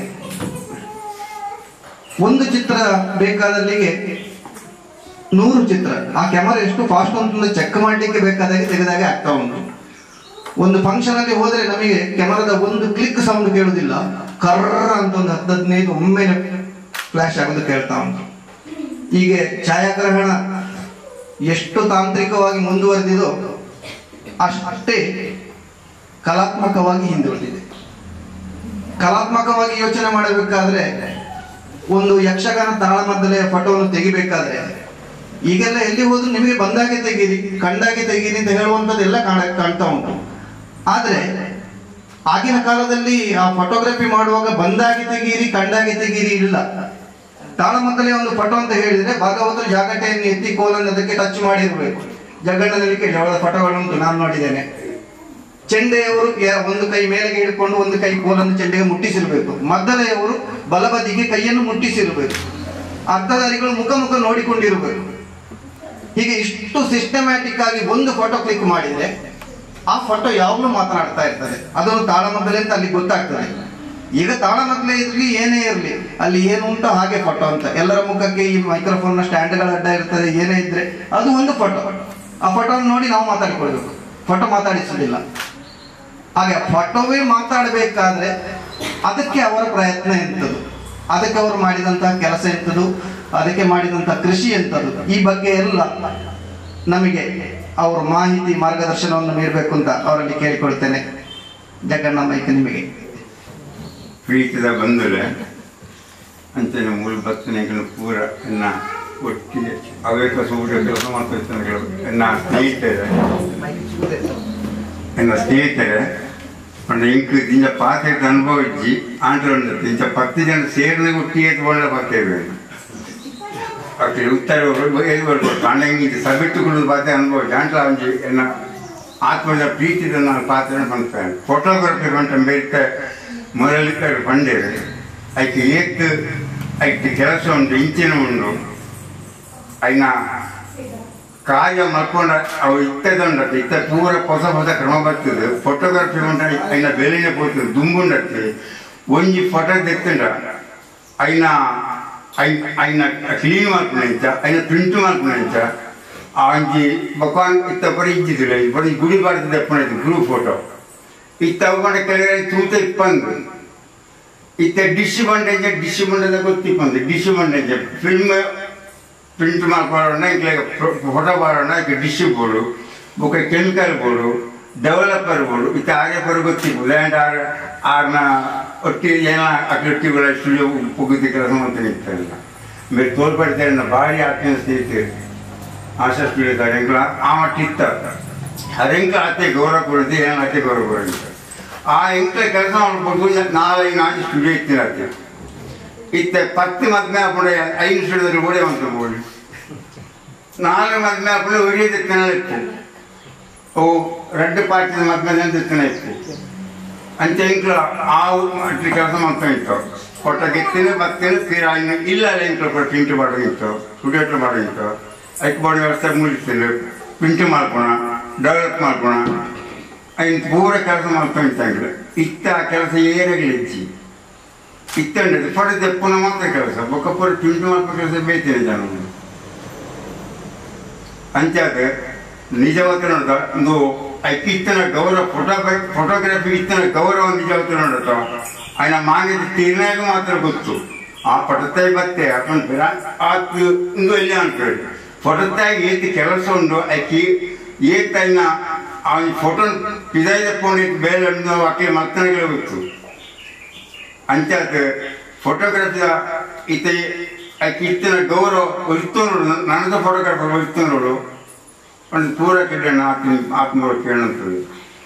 ಒಂದು ಚಿತ್ರ ಬೇಕಾದಲ್ಲಿಗೆ ನೂರು ಚಿತ್ರ ಆ ಕ್ಯಾಮರಾ ಎಷ್ಟು ಫಾಸ್ಟ್ ಅಂತ ಚೆಕ್ ಮಾಡ್ಲಿಕ್ಕೆ ಬೇಕಾದಾಗೆ ತೆಗೆದಾಗೆ ಆಗ್ತಾ ಉಂಟು ಒಂದು ಫಂಕ್ಷನ್ ಅಲ್ಲಿ ಹೋದ್ರೆ ನಮಗೆ ಕ್ಯಾಮರಾದ ಒಂದು ಕ್ಲಿಕ್ ಸೌಂಡ್ ಕೇಳುದಿಲ್ಲ ಕರ್ರ ಅಂತ ಒಂದು ಹತ್ತು ಹದಿನೈದು ಒಮ್ಮೆಲೆ ಫ್ಲಾಶ್ ಆಗೋದು ಕೇಳ್ತಾ ಉಂಟು ಹೀಗೆ ಛಾಯಾಗ್ರಹಣ ಎಷ್ಟು ತಾಂತ್ರಿಕವಾಗಿ ಮುಂದುವರೆದಿದೋ ಅಷ್ಟೇ ಕಲಾತ್ಮಕವಾಗಿ ಹಿಂದುಳಿದಿದೆ ಕಲಾತ್ಮಕವಾಗಿ ಯೋಚನೆ ಮಾಡಬೇಕಾದ್ರೆ ಒಂದು ಯಕ್ಷಗಾನ ತಾಳಮದ್ದಲೆಯ ಫೋಟೋವನ್ನು ತೆಗಿಬೇಕಾದ್ರೆ ಈಗೆಲ್ಲ ಎಲ್ಲಿ ಹೋದ್ರು ನಿಮಗೆ ಬಂದಾಗೆ ತೆಗೀರಿ ಕಂಡಾಗೆ ತೆಗೀರಿ ಅಂತ ಹೇಳುವಂಥದ್ದೆಲ್ಲ ಕಾಣ ಕಾಣ್ತಾ ಉಂಟು ಆದ್ರೆ ಆಗಿನ ಕಾಲದಲ್ಲಿ ಆ ಫೋಟೋಗ್ರಫಿ ಮಾಡುವಾಗ ಬಂದಾಗೆ ತೆಗೀರಿ ಕಂಡಾಗೆ ತೆಗೀರಿ ಇಲ್ಲ ತಾಳಮದ್ದಲೆ ಒಂದು ಫೋಟೋ ಅಂತ ಹೇಳಿದ್ರೆ ಭಾಗವತರು ಜಾಗಟೆಯನ್ನು ಎತ್ತಿ ಕೋಲನ್ನು ಅದಕ್ಕೆ ಟಚ್ ಮಾಡಿರ್ಬೇಕು ಜಗಣ್ಣನಲ್ಲಿ ಕೇಳಿ ಅವಳ ಫೋಟೋಗಳುಂಟು ನಾನು ನೋಡಿದ್ದೇನೆ ಚೆಂಡೆಯವರು ಯ- ಒಂದು ಕೈ ಮೇಲೆಗೆ ಹಿಡ್ಕೊಂಡು ಒಂದು ಕೈ ಕೋಲನ್ನು ಚೆಂಡೆಗೆ ಮುಟ್ಟಿಸಿರ್ಬೇಕು ಮದ್ದಲೆಯವರು ಬಲಬದಿಗೆ ಕೈಯನ್ನು ಮುಟ್ಟಿಸಿರ್ಬೇಕು ಅರ್ಥಧಾರಿಗಳು ಮುಖ ಮುಖ ನೋಡಿಕೊಂಡಿರಬೇಕು ಹೀಗೆ ಇಷ್ಟು ಸಿಸ್ಟಮ್ಯಾಟಿಕ್ ಆಗಿ ಒಂದು ಫೋಟೋ ಕ್ಲಿಕ್ ಮಾಡಿದ್ರೆ ಆ ಫೋಟೋ ಯಾವಾಗಲೂ ಮಾತನಾಡ್ತಾ ಇರ್ತದೆ ಅದನ್ನು ತಾಳಮದ್ದಲೆ ಅಂತ ಅಲ್ಲಿ ಗೊತ್ತಾಗ್ತದೆ ಈಗ ತಾಳಮದ್ದಲೆ ಇರಲಿ ಏನೇ ಇರಲಿ ಅಲ್ಲಿ ಏನು ಉಂಟು ಹಾಗೆ ಫೋಟೋ ಅಂತ ಎಲ್ಲರ ಮುಖಕ್ಕೆ ಈ ಮೈಕ್ರೋಫೋನ್ ನ ಸ್ಟ್ಯಾಂಡ್ಗಳ ಅಡ್ಡ ಇರ್ತದೆ ಏನೇ ಇದ್ರೆ ಅದು ಒಂದು ಫೋಟೋ ಆ ಫೋಟೋ ನೋಡಿ ನಾವು ಮಾತಾಡಿಕೊಳ್ಬೇಕು ಫೋಟೋ ಮಾತಾಡಿಸುವುದಿಲ್ಲ ಹಾಗೆ ಫೋಟೋವೇ ಮಾತಾಡಬೇಕಾದ್ರೆ ಅದಕ್ಕೆ ಅವರ ಪ್ರಯತ್ನ ಎಂಥದ್ದು ಅದಕ್ಕೆ ಅವರು ಮಾಡಿದಂತಹ ಕೆಲಸ ಎಂಥದ್ದು ಅದಕ್ಕೆ ಮಾಡಿದಂತಹ ಕೃಷಿ ಎಂಥದ್ದು ಈ ಬಗ್ಗೆ ಎಲ್ಲ ನಮಗೆ ಅವರು ಮಾಹಿತಿ ಮಾರ್ಗದರ್ಶನವನ್ನು ನೀಡಬೇಕು ಅಂತ ಅವರಲ್ಲಿ ಕೇಳಿಕೊಳ್ತೇನೆ ಜಗಣ್ಣ ಮೈಕ್ ನಿಮಗೆ ಪ್ರೀತಿದ ಬಂಧುಲೆ ಅಂಚನೆ ಮೂಲ ಭಕ್ತನಿಗಳು ಪೂರ ಎನ್ನ ಒಟ್ಟಿಗೆ ಅವೇಕ ಸೂರ್ಯ ಕೆಲಸ ಮಾಡ್ತಾ ಇರ್ತಾನೆ ನನ್ನ ಸ್ನೇಹಿತರೆ ನನ್ನ ಸ್ನೇಹಿತರೆ ಒಂದು ಇಂಕ್ ದಿಂಜ ಪಾತ್ರೆ ಅನುಭವಿಸಿ ಆಂಟ್ರೆ ಉಂಟು ಇಂಚ ಪತ್ತು ಜನ ಸೇರಿದ ಒಟ್ಟಿಗೆ ಒಳ್ಳೆ ಬರ್ತೇವೆ ಅಕ್ಕೆ ಉತ್ತರ ಬರ್ಬೋದು ಕಾಂಡಂಗಿ ಸಬಿಟ್ಟುಗಳು ಪಾತ್ರೆ ಅನುಭವಿಸಿ ಆಂಟ್ಲ ಒಂಜಿ ಎನ್ನ ಆತ್ಮದ ಪ್ರೀತಿದ ನಾನು ಪಾತ್ರ ಪಂಪೇನೆ ಫೋಟೋಗ್ರಫಿ ಪಂಟ ಬೇರೆ ಮೊದಲಿದ್ದಾಗ ಪಂಡೇರು ಐಕೆ ಏತ್ ಐಕೆ ಕೆಲಸ ಉಂಟು ಇಂಚಿನ ಉಂಡು అయిన ಕಾರ್ಯ ಮಾಡ್ಕೊಂಡ ಅವು ಇತ್ತದಂಡತ್ತೆ ಇತ್ತ ಪೂರ ಹೊಸ ಹೊಸ ಕ್ರಮ ಬರ್ತದೆ ಫೋಟೋಗ್ರಫಿ ಉಂಟ అయిన ಬೆಲೆನೆ పోతుంది ದುಂಬುಂಡತ್ತೆ ಒಂಜಿ ಫೋಟೋ ತೆತ್ತಂಡ అయిన అయిన ಕ್ಲೀನ್ ಮಾಡ್ಕೊಂಡ అయిన ಪ್ರಿಂಟ್ ಮಾಡ್ಕೊಂಡ ಆಂಜಿ ಭಗವಾನ್ ಇತ್ತ ಬರೀ ಇದ್ದಿದ್ದಿಲ್ಲ ಬರೀ ಗುಡಿ ಬಾರ್ದು ಎಪ್ಪಣೈತಿ ಗ್ರೂಪ್ ಫೋಟೋ ಇತ್ತ ಅವುಕೊಂಡ ಕೆಳಗಡೆ ತೂತ ಇಪ್ಪಂದು ಇತ್ತ ಡಿಶ್ ಬಂಡೆಂಜ ಡಿಶ್ ಬಂಡದ ಗೊತ್ತಿಪ್ಪಂದು ಡಿಶ್ ಬಂಡೆಂಜ ಫಿಲ್ಮ್ ಪ್ರಿಂಟ್ ಮಾಡ್ಕೊಳ್ಳೋಣ ಇಟ್ಲ ಫೋಟೋ ಮಾಡೋಣ ಈಗ ಡಿಶ್ ಬೋರ್ಡು ಬೊಕ್ಕ ಕೆಮಿಕಲ್ ಬೋರ್ಡು ಡೆವಲಪರ್ ಬೋರ್ಡು ಇತ್ತ ಆರ್ಯ ಪರ ಗೊತ್ತಿಪ್ಪು ಲ್ಯಾಂಡ್ ಆರ್ ಆರ್ನ ಒಟ್ಟಿಗೆ ಏನ ಅಕ್ರಟ್ಟಿಗಳ ಸ್ಟುಡಿಯೋ ಪುಗುತಿ ಕೆಲಸ ಅಂತ ನಿಂತಲ್ಲ ಮೇಲೆ ತೋರ್ಪಡ್ತಾರೆ ಭಾರಿ ಆತ್ಮೀಯ ಸ್ನೇಹಿತರು ಆಶಾ ಸ್ಟುಡಿಯೋದಾಗ ಎಂಕ್ಲ ಆ ಮಟ್ಟ ಇತ್ತ ಅದೆಂಕ ಅತ್ತೆ ಗೌರವ ಕೊಡುತ್ತೆ ಏನು ಅತ್ತೆ ಗೌರವ ಕೊಡುತ್ತೆ ಆ ಎಂಕ್ಲ ಕೆಲಸ ಮಾಡ್ಬೋದು ನಾಳೆ ನಾನು ಸ್ಟುಡಿಯೋ ಇತ್ತಿನ ಅತ್ತೆ ಇತ್ತೆ ಪತ್ತು ಮದ್ಮೆ ಅಪ್ಪಡೆ ಐದು ಸ್ಟುಡಿಯೋದಲ್ಲಿ ಓಡೇ ಬಂತು ಬೋಡಿ ನಾಳೆ ಮದ್ಮೆ ಅಪ್ಪಡೆ ಒರಿಯದ ಇತ್ತು ಓ ರೆಡ್ ಪಾರ್ಟಿದ ಮದ್ಮೆ ಅಂತ ಇತ್ತು ಅಂತ ಎಂಕ್ಲ ಆ ಮಟ್ಟಿ ಕೆಲಸ ಮಾಡ್ತಾ ಇತ್ತು ಕೊಟ್ಟ ಗೆತ್ತಿನ ಬತ್ತಿನ ತೀರಾ ಇನ್ನು ಇಲ್ಲ ಅಲ್ಲ ಎಂಕ್ಲ ಪ್ರಿಂಟ್ ಮಾಡೋದಿತ್ತು ಸ್ಟುಡಿಯೋಟ್ಲು ಮಾಡೋದಿತ್ತು ಅದಕ್ಕೆ ಬೋರ್ಡ್ ವ್ಯವಸ್ಥೆ ಮುಗಿಸ್ತೀನಿ ಪ್ರಿಂಟ್ ಮಾಡ್ಕೊಣ ಡೆವಲಪ್ ಮಾಡ್ಕೊಣ ಐನ್ ಪೂರ ಕೆಲಸ ಮಾಡ್ತಾ ಇತ್ತಂಗ್ರೆ ಇತ್ತ ಆ ಕೆಲಸ ಏನಾಗಲಿಚ್ಚಿ ಇತ್ತಂಡದು ಫೋಟೋ ತೆಪ್ಪುನ ಮಾತ್ರ ಕೆಲಸ ಬೊಕ್ಕ ಪೂರ ಪ್ರಿಂಟ್ ಮಾಡ್ಕೋ ಕೆಲಸ ಬೇಯ್ತೇನೆ ಜನ ಅಂಚಾದ ನಿಜವಾದ ನೋಡ ಒಂದು ಐಕ್ ಇತ್ತನ ಗೌರವ ಫೋಟೋಗ್ರಫಿ ಫೋಟೋಗ್ರಫಿ ಇತ್ತನ ಗೌರವ ನಿಜವಾದ ನೋಡಟ ఆయన ಮಾಗಿದ ತೀರ್ನಾಗ ಮಾತ್ರ ಗೊತ್ತು ಆ ಪಟತಾಯಿ ಬತ್ತೆ ಅಪ್ಪನ ಆತ್ ಇಂದು ಎಲ್ಲಿ ಅಂತೇಳಿ ಫೋಟೋತಾಗಿ ಏತಿ ಕೆಲಸ ಉಂಡು ಐಕಿ ಏತೈನ ಅವನ ಫೋಟೋ ಪಿದಾಯಿ ತಪ್ಕೊಂಡಿದ್ದು ಬೇರೆ ಅಕ್ಕಿ ಮತ್ತನಿಗೆ ಗೊತ್ತು ಅಂಚಾದ ಫೋಟೋಗ್ರಫಿಯ ಈತ ಆಕೆ ಇತ್ತಿನ ಗೌರವ ಇತ್ತು ನೋಡು ನನ್ನದು ಫೋಟೋಗ್ರಾಫರ್ ಇತ್ತು ನೋಡು ಒಂದು ಪೂರ ಕೆಡ್ಡ ಆತ್ಮ ಆತ್ಮ ಕೇಳಂತದ್ದು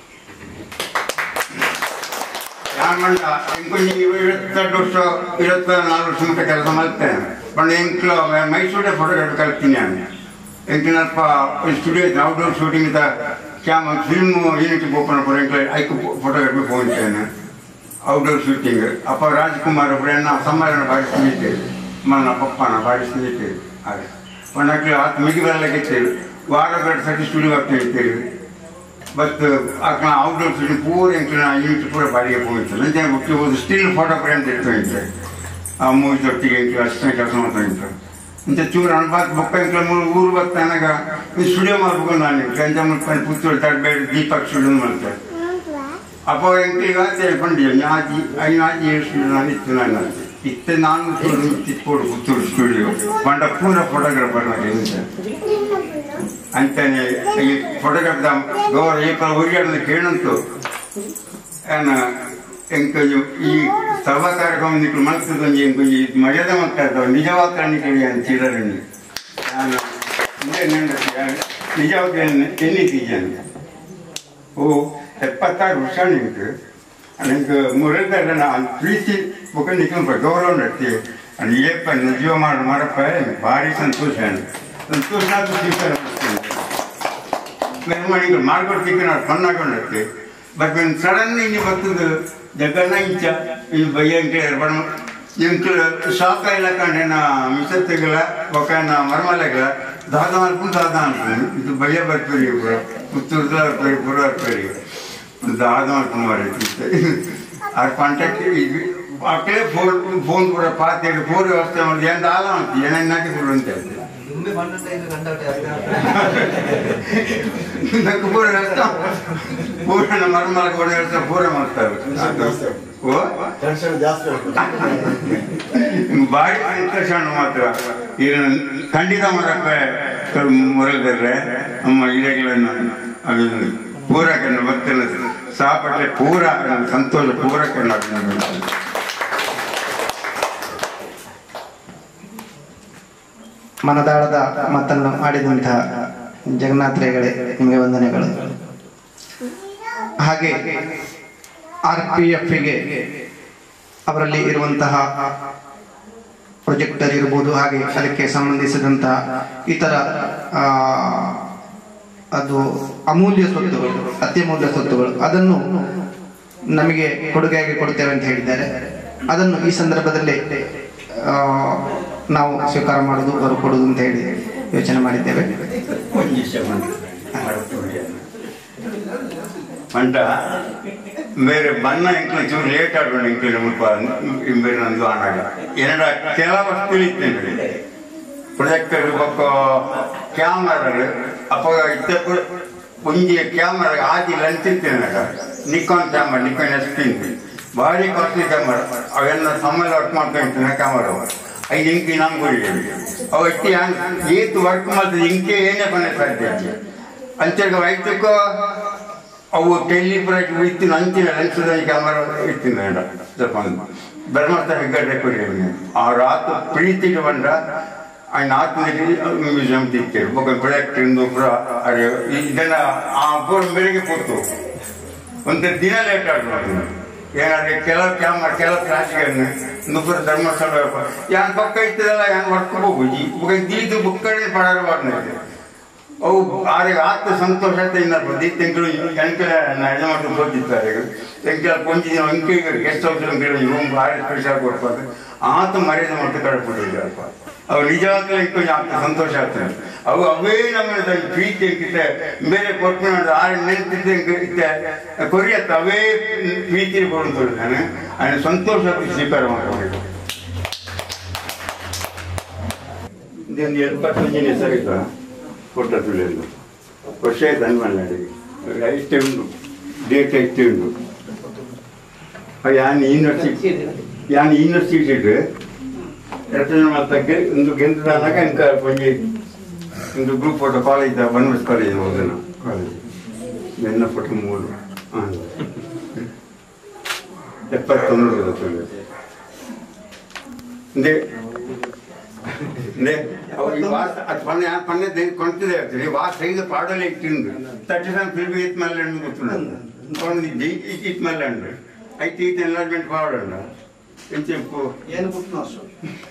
ನಾನು ಮಂಡ ಇಂಕೊಂಚ ಇಪ್ಪತ್ತೆರಡು ವರ್ಷ ಇಪ್ಪತ್ತ ನಾಲ್ಕು ವರ್ಷ ಮಟ್ಟ ಕೆಲಸ ಮಾಡ್ತೇನೆ ಪಂಡ ಎಂಕ್ಲು ಮೈಸೂರೇ ಫೋಟೋಗ್ರಫಿ ಕಲ್ತೀನಿ ನಾನು ಎಂಕಿನಪ್ಪ ಸ್ಟುಡಿಯೋ ಔಟ್ಡೋರ್ ಶೂಟಿಂಗ್ ಕ್ಯಾಮ ಫಿಲ್ಮ್ ಯೂನಿಟ್ ಓಪನ್ ಪೂರ ಎಂಕ್ಲ ಐಕು ಫೋಟೋಗ್ರಫಿ ಹೋಗ್ತೇನೆ ಔಟ್ಡೋರ್ ಶೂಟಿಂಗ್ ಅಪ್ಪ ರಾಜ್ಕುಮಾರ್ ಒಬ್ಬರು ಎನ್ನ ಸಮ್ಮಾನ ಭಾರಿ ಸ್ನೇಹಿತರು మన పప్పన భారీ స్నేహితుడు అది మనకి ఆత మిగి వెళ్ళగెచ్చారు వారం గంట సరి స్టూడియో వర్క్ చేస్తారు బట్ అక్కడ అవుట్డోర్ షూటింగ్ పూర ఇంట్లో యూనిట్ పూర భారీగా పోయించారు అంటే ముఖ్య స్టిల్ ఫోటో ఫ్రేమ్ తెచ్చుకుంటారు ಆ ಮೂವಿ ತೊಟ್ಟಿಗೆ ಇಂట్లో ಅಷ್ಟೇ ಕೆಲಸ ಮಾಡ್ತಾ ಇತ್ತು ಇಂಥ ಚೂರು ಅನ್ಬಾತ್ ಬೊಕ್ಕ ಇಂట్లో ಮೂರು ಊರು ಬರ್ತಾನಾಗ ಈ ಸ್ಟುಡಿಯೋ ಮಾಡ್ಬೇಕು ನಾನು ಗಂಜ ಮುಟ್ಕೊಂಡು ಪುತ್ತೂರು ತರಬೇಡಿ ದೀಪಕ್ ಸ್ಟುಡಿಯೋ ಮಾಡ್ತಾರೆ ಅಪ್ಪ ಎಂಕ್ಲಿಗ ತಿಳ್ಕೊಂಡು ಆಜಿ ಐನಾಜಿ ಏಳು ಸ್ಟುಡಿಯೋ ನಾನು ಇತ್ತು ನಾನು ಇತ್ತೆ ನಾನು ತಿಕ್ಕೋಡು ಪುತ್ತೂರು ಸ್ಟುಡಿಯೋ ಪಂಡ ಪೂರ ಫೋಟೋಗ್ರಾಫರ್ ನನಗೆ ಅಂತಾನೆ ಈ ಫೋಟೋಗ್ರಾಫ್ ಗೌರವ ಏಕಲ ಹುರಿಯಾಡಲು ಕೇಳಂತು ಏನ ಎಂಕ ಈ ಸಭಾ ಕಾರ್ಯಕ್ರಮ ನಿಕ್ಲು ಮನಸ್ಸಲ್ಲಿ ಎಂಕ ಈ ಮರ್ಯಾದೆ ಮಾಡ್ತಾ ನಿಜವಾದ ಕಾರಣಿಕೆ ಅಂತ ಚಿರರಣಿ ನಾನು ನಿಜವಾದ ಎನ್ನಿದ್ದೀಜಾನೆ ಓ ಎಪ್ಪತ್ತಾರು ವರ್ಷ ನಿಂತು ನನಗೆ ಮುರಳಿದಾರ ನಾನು ಪ್ರೀತಿ ಬುಕ್ಕ ನಿಂತ್ಕೊಂಡು ಗೌರವ ನಡ್ತೀವಿ ಅದು ಏಪ್ಪ ನಿಜವ ಮಾಡಿ ಮಾಡಪ್ಪ ಭಾರಿ ಸಂತೋಷ ಸಂತೋಷ ಆದ್ರೂ ಸ್ವೀಕಾರ ಮಾಡ್ತೀನಿ ಮೆರವಣಿಗೆ ಮಾಡ್ಕೊಡ್ತಿಕ್ಕೆ ನಾವು ಫನ್ನಾಗೊಂಡತ್ತೆ ಬಟ್ ಒಂದು ಸಡನ್ ಹಿಂಗೆ ಬರ್ತದೆ ಜಗನ್ನ ಇಂಚ ಈ ಬಯ್ಯ ಅಂಕಲ್ ಎರ್ಬಣ ಇಂಕಲ್ ಶಾಕ ಇಲ್ಲ ಕಂಡೆ ನಾ ಮಿಸತ್ತೆಗಳ ಬೊಕ್ಕ ಮರ್ಮಲೆಗಳ ದಾದ ಮಾಡ್ಕೊಂಡು ದಾದ ಅನ್ಕೊಂಡು ಇದು ಬಯ್ಯ ಬರ್ತೀರಿ ಪೂರ ಪುತ್ತೂರ್ದ ಬರ್ತೀರಿ ಪೂರ ಬರ್ತೀರಿ ದಾದ ಮಾಡ್ಕೊಂಡು ಮಾರೈತಿ ಅವ್ರ ಕಾಂಟ್ಯಾಕ್ಟ್ ಇದು ಅಕ್ಕಳೇ ಫೋನ್ ಫೋನ್ ಪೂರ ಪಾತೇಳಿ ಫೋನ್ ವ್ಯವಸ್ಥೆ ಮಾಡಿ ಏನು ದಾದ ಮಾಡ್ತೀವಿ ಏನೇನು ನಾಟಿ ಕೊಡು ಅಂತ ಹೇಳ್ತೀವಿ ಇದಕ್ಕೆ ಪೂರ ವ್ಯವಸ್ಥೆ ಪೂರ ನಮ್ಮ ಮರ್ಮಲಕ್ಕೆ ಕೊಡೋ ವ್ಯವಸ್ಥೆ ಪೂರ ಮಾಡ್ತಾರೆ ಓ ಬಾರಿ ಸಂತೋಷ ಮಾತ್ರ ಇದನ್ನು ಖಂಡಿತ ಮಾಡಪ್ಪ ಮುರಳಿದ್ರೆ ನಮ್ಮ ಇಲೆಗಳನ್ನು ಅದು ಪೂರಕನ್ನು ಭಕ್ತನ ಸಾಪಟ್ಟೆ ಪೂರ ಸಂತೋಷ ಪೂರಕನ್ನು ಮನದಾಳದ ಮಾತನ್ನು ಆಡಿದಂತಹ ಜಗನ್ನಾಥರೇಗಳೇ ನಿಮಗೆ ವಂದನೆಗಳು ಹಾಗೆ ಆರ್ ಪಿ ಎಫ್ಗೆ ಅವರಲ್ಲಿ ಇರುವಂತಹ ಪ್ರೊಜೆಕ್ಟರ್ ಇರ್ಬೋದು ಹಾಗೆ ಅದಕ್ಕೆ ಸಂಬಂಧಿಸಿದಂತಹ ಇತರ ಆ, ಅದು ಅಮೂಲ್ಯ ಸ್ವತ್ತುಗಳು ಅತ್ಯಮೂಲ್ಯ ಸ್ವತ್ತುಗಳು ಅದನ್ನು ನಮಗೆ ಕೊಡುಗೆಯಾಗಿ ಕೊಡ್ತೇವೆ ಅಂತ ಹೇಳಿದ್ದಾರೆ ಅದನ್ನು ಈ ಸಂದರ್ಭದಲ್ಲಿ ಆ, ನಾವು ಸ್ವೀಕಾರ ಮಾಡೋದು ಅವರು ಕೊಡುವುದು ಅಂತ ಹೇಳಿ ಯೋಚನೆ ಮಾಡಿದ್ದೇವೆ ಅಂಟ ಬೇರೆ ಬಣ್ಣ ಇಂಕ್ಲು ಚೂರು ಲೇಟ್ ಆಡ್ಕೊಂಡು ಇಂಕ್ಲು ಮುಲ್ಪ ಬೇರೆ ನಂದು ಆನಾಗ ಏನಡ ಕೆಲ ವಸ್ತು ಇತ್ತೇನೆ ಪ್ರೊಜೆಕ್ಟರ್ ಬೊಕ್ಕ ಕ್ಯಾಮರಾ ಅಪ್ಪ ಇತ್ತ ಒಂಜಿ ಕ್ಯಾಮರಾ ಆದಿ ಲೆನ್ಸ್ ಇತ್ತೇನೆ ನಿಕಾನ್ ಕ್ಯಾಮರಾ ನಿಕಾನ್ ಎಸ್ ಭಾರಿ ಕಾಸ್ಟ್ಲಿ ಕ್ಯಾಮರಾ ಅವೆಲ್ಲ ಸಮ್ಮಲ್ಲಿ ವರ್ಕ್ ಮಾಡ್ಕೊಂತಾನೆ ಕ್ಯಾಮರಾ ಐದು ಇಂಕಿ ನಮ್ಗೆ ಅವ ಇಟ್ಟಿ ಏತು ವರ್ಕ್ ಮಾಡ್ತದೆ ಇಂಕೆ ಏನೇ ಬನ್ನಿ ಸಾಧ್ಯ ಅಂಚೆಗೆ ವೈದ್ಯಕ್ಕೂ ಅವು ಟೆಲಿಫ್ರೈಟ್ ಇತ್ತಿನ ಅಂಚಿನ ಲೆನ್ಸ್ದ ಕ್ಯಾಮರಾ ಇತ್ತಿನ ಜಪಾನ್ ಧರ್ಮಸ್ಥ ಹೆಗ್ಗಡೆ ಕೊಡಿ ಆ ರಾತ್ ಪ್ರೀತಿಗೆ ಬಂದ ఆయన ఆత్మకి మ్యూజియం తెచ్చారు ఒక ప్రొజెక్ట్ ಪುರ ಅರೆ ಇದನ್ನ ಆ ಪೂರ ಬೆಳಿಗ್ಗೆ ಕೊಟ್ಟು ಒಂದು ದಿನ ಲೇಟ್ ಆಗ್ಬೋದು ಏನಾದ್ರೆ ಕೆಲವು ಕ್ಯಾಮರಾ ಕೆಲವು ಕ್ಲಾಸ್ಗಳನ್ನು ನುಪುರ ಧರ್ಮಸ್ಥಳ ಯಾನ್ ಪಕ್ಕ ಇತ್ತದಲ್ಲ ಯಾನ್ ವರ್ಕ್ ಹೋಗುಜಿ ದೀದು ಬುಕ್ಕಡೆ ಪಡಾರ ಬರ್ನೈತೆ ಅವು ಆರಿಗೆ ಆತ್ಮ ಸಂತೋಷತೆಯಿಂದ ಪ್ರತಿ ತಿಂಗಳು ಎಂಕೆಲ ಯಜಮಾನ ಹೋಗಿದ್ದಾರೆ ಎಂಕೆಲ ಕೊಂಚ ಅಂಕೆ ಗೆಸ್ಟ್ ಹೌಸ್ ರೂಮ್ ಭಾರಿ ಸ್ಪೆಷಲ್ ಕೊಡ್ತಾರೆ ಆತ ಮರ್ಯಾದೆ ಮತ್ತು ಕಳ್ಕೊಂಡಿದ್ದಾರಪ್ಪ ಅವು ನಿಜವಾಗ್ಲೂ ಕೊಂಚ ಆತ ಸಂತೋಷ ಆಗ್ತದೆ ಅವು ಅವೇ ನಮ್ಮ ಪ್ರೀತಿ ಅಂಕಿತೆ ಬೇರೆ ಕೊಟ್ಟು ಆರು ನೆನಪಿದ್ದೆ ಇತ್ತೆ ಕೊರಿಯತ್ತ ಅವೇ ಪ್ರೀತಿ ಕೊಡ್ತು ನಾನು ఆయన ಸಂತೋಷ ಸ್ವೀಕಾರ ಮಾಡಬೇಕು ಇದೊಂದು ಎಪ್ಪತ್ತೊಂದನೇ ಸರಿತ ಕೊಟ್ಟ ತುಳಿಯಲು ವರ್ಷ ಧನ್ವನ್ನಾಡಿ ಇಷ್ಟೇ ಉಂಟು ಡೇಟ್ ಇಷ್ಟೇ ಉಂಟು ಯಾನ್ ಯೂನಿವರ್ಸಿಟಿ ಯಾನ್ ಯೂನಿವರ್ಸಿಟಿ ರಚನೆ ಮಾಡ್ತಕ್ಕೆ ಒಂದು ಗೆಂತದಾಗ ಇಂಕ ಕೊಂಚ ಒಂದು ಗ್ರೂಪ್ ಫೋಟೋ ಕಾಲೇಜ್ ಬನ್ವಸ್ ಕಾಲೇಜ್ ಹೋದನು ಕಾಲೇಜ್ ಬೆನ್ನ ಫೋಟೋ ಮೂರು ಹಾಂ ಎಪ್ಪತ್ತೊಂದು ಅಂದ್ರೆ ಅಂದ್ರೆ ಅವ್ರಿಗೆ ವಾಸ ಅದು ಪನ್ನೆ ಪನ್ನೆ ಕೊಂತಿದೆ ಆಗ್ತದೆ ವಾಸ ಐದು ಪಾಡಲೆ ಇಟ್ಟಿಂದು ತಟ್ಟಿ ಸಣ್ಣ ಫಿಲ್ಮ್ ಇತ್ ಮೇಲೆ ಹಣ್ಣು ಗೊತ್ತು ಕೊಂಡಿದ್ದಿ ಇತ್ ಮೇಲೆ ಹಣ್ಣು ಐತಿ ಈತ ಎನ್ಲಾಜ್ಮೆಂಟ್ ಪಾಡಣ್ಣ ಎಂಚೆಂಪು ಏನು ಕೊಟ್ಟು ಅಷ್ಟು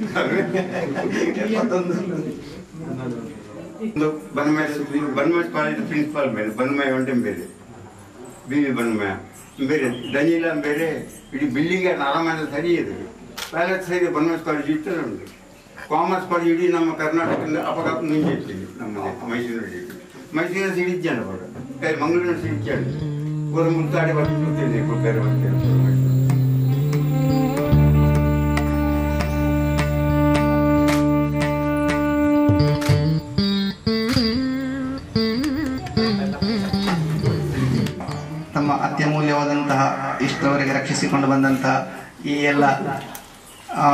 ಒಂದು ಬನ್ಮಯ ಬನ್ಮಯ ಕಾಲೇಜ್ ಪ್ರಿನ್ಸಿಪಾಲ್ ಬೇರೆ ಬನ್ಮಯ ಒಂಟೆ ಬೇರೆ ಬಿ ವಿ ಬನ್ಮಯ ಬೇರೆ ದನಿಲ ಬೇರೆ ಇಡೀ ಬಿಲ್ಡಿಂಗ್ ಆರಾಮಾಗಿ ಸರಿ ಇದೆ ಪ್ಯಾಲೆಸ್ ಸರಿ ಬನ್ಮಯ ಕಾಲೇಜ್ ಇತ್ತು ನಮ್ದು ಕಾಮರ್ಸ್ ಕಾಲೇಜ್ ಇಡೀ ನಮ್ಮ ಕರ್ನಾಟಕದಿಂದ ಅಪಘಾತ ನಿಂತಿತ್ತು ನಮ್ಮ ಮೈಸೂರಲ್ಲಿ ಮೈಸೂರಿನ ಸಿಡಿಜ್ಜಾನ ಬಡ ಮಂಗಳೂರಿನ ಸಿಡಿಜ್ಜಾನ ಒಂದು ಮುತ್ತಾಡಿ ಬರ್ತಿದ್ದೆ ಬೇರೆ ಬರ್ತಾರೆ ತಮ್ಮ ಅತ್ಯಮೂಲ್ಯವಾದಂತಹ ಇಷ್ಟರವರೆಗೆ ರಕ್ಷಿಸಿಕೊಂಡು ಬಂದಂತಹ ಈ ಎಲ್ಲ ಆ,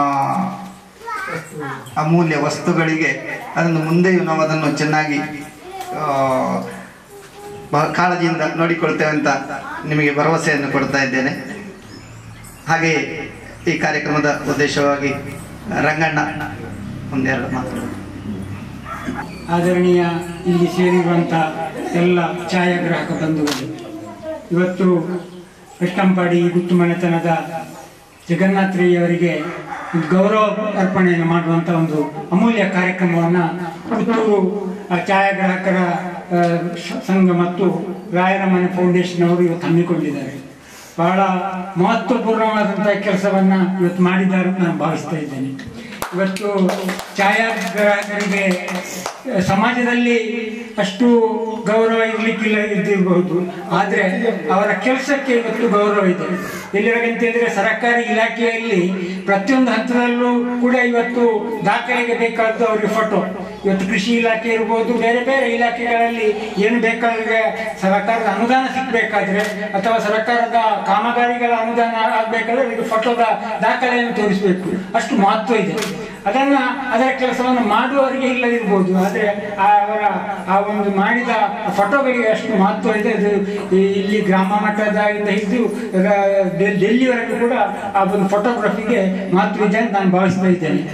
ಅಮೂಲ್ಯ ವಸ್ತುಗಳಿಗೆ ಅದನ್ನು ಮುಂದೆಯೂ ನಾವು ಅದನ್ನು ಚೆನ್ನಾಗಿ ಆ, ಬಹಳ ಕಾಳಜಿಯಿಂದ ನೋಡಿಕೊಳ್ತೇವೆ ಅಂತ ನಿಮಗೆ ಭರವಸೆಯನ್ನು ಕೊಡ್ತಾ ಇದ್ದೇನೆ ಹಾಗೆಯೇ ಈ ಕಾರ್ಯಕ್ರಮದ ಉದ್ದೇಶವಾಗಿ ರಂಗಣ್ಣ ಒಂದೆರಡು ಮಾತು ಆದರಣೀಯ ಇಲ್ಲಿ ಸೇರಿರುವಂಥ ಎಲ್ಲ ಛಾಯಾಗ್ರಾಹಕ ಬಂಧುಗಳು ಇವತ್ತು ಕೃಷ್ಣಂಪಾಡಿ ಗುತ್ತು ಮನೆತನದ ಜಗನ್ನಾಥ್ರಿಯವರಿಗೆ ಒಂದು ಗೌರವ ಅರ್ಪಣೆಯನ್ನು ಮಾಡುವಂಥ ಒಂದು ಅಮೂಲ್ಯ ಕಾರ್ಯಕ್ರಮವನ್ನು ಪುತ್ತೂರು ಆ, ಛಾಯಾಗ್ರಾಹಕರ ಆ, ಶ- ಸಂಘ ಮತ್ತು ರಾಯರ ಮನೆ ಫೌಂಡೇಶನ್ ಅವರು ಇವತ್ತು ಹಮ್ಮಿಕೊಂಡಿದ್ದಾರೆ ಬಹಳ ಮಹತ್ವಪೂರ್ಣವಾದಂಥ ಕೆಲಸವನ್ನು ಇವತ್ತು ಮಾಡಿದ್ದಾರೆ ಅಂತ ನಾನು ಭಾವಿಸ್ತಾ ಇದ್ದೇನೆ ಇವತ್ತು ಛಾಯಾಗ್ರಾಹಕರಿಗೆ ಅಹ್, ಸಮಾಜದಲ್ಲಿ ಅಷ್ಟು ಗೌರವ ಇರಲಿಕ್ಕಿಲ್ಲ ಇದ್ದಿರಬಹುದು ಆದರೆ ಅವರ ಕೆಲಸಕ್ಕೆ ಇವತ್ತು ಗೌರವ ಇದೆ ಎಲ್ಲಿವರೆಗೆ ಹೇಳಿದ್ರೆ ಸರ್ಕಾರಿ ಇಲಾಖೆಯಲ್ಲಿ ಪ್ರತಿಯೊಂದು ಹಂತದಲ್ಲೂ ಕೂಡ ಇವತ್ತು ದಾಖಲೆಗೆ ಬೇಕಾದ್ದು ಅವರಿಗೆ ಫೋಟೋ ಇವತ್ತು ಕೃಷಿ ಇಲಾಖೆ ಇರ್ಬೋದು ಬೇರೆ ಬೇರೆ ಇಲಾಖೆಗಳಲ್ಲಿ ಏನು ಬೇಕಾದ್ರೆ ಸರ್ಕಾರದ ಅನುದಾನ ಸಿಗಬೇಕಾದ್ರೆ ಅಥವಾ ಸರ್ಕಾರದ ಕಾಮಗಾರಿಗಳ ಅನುದಾನ ಆಗಬೇಕಾದ್ರೆ ಅವರಿಗೆ ಫೋಟೋದ ದಾಖಲೆಯನ್ನು ತೋರಿಸಬೇಕು ಅಷ್ಟು ಮಹತ್ವ ಇದೆ ಅದನ್ನ ಅದರ ಕೆಲಸವನ್ನು ಮಾಡುವವರಿಗೆ ಇಲ್ಲದಿರ್ಬೋದು ಆದರೆ ಆ ಅವರ ಆ ಒಂದು ಮಾಡಿದ ಫೋಟೋಗಳಿಗೆ ಅಷ್ಟು ಮಹತ್ವ ಇದೆ ಅದು ಈ- ಇಲ್ಲಿ ಗ್ರಾಮ ಮಟ್ಟದಿಂದ ಹಿಡಿದು ರ- ಡೆ- ಡೆಲ್ಲಿವರೆಗೂ ಕೂಡ ಆ ಒಂದು ಫೋಟೋಗ್ರಫಿಗೆ ಮಹತ್ವ ಇದೆ ಅಂತ ನಾನು ಭಾವಿಸ್ತಾ ಇದ್ದೇನೆ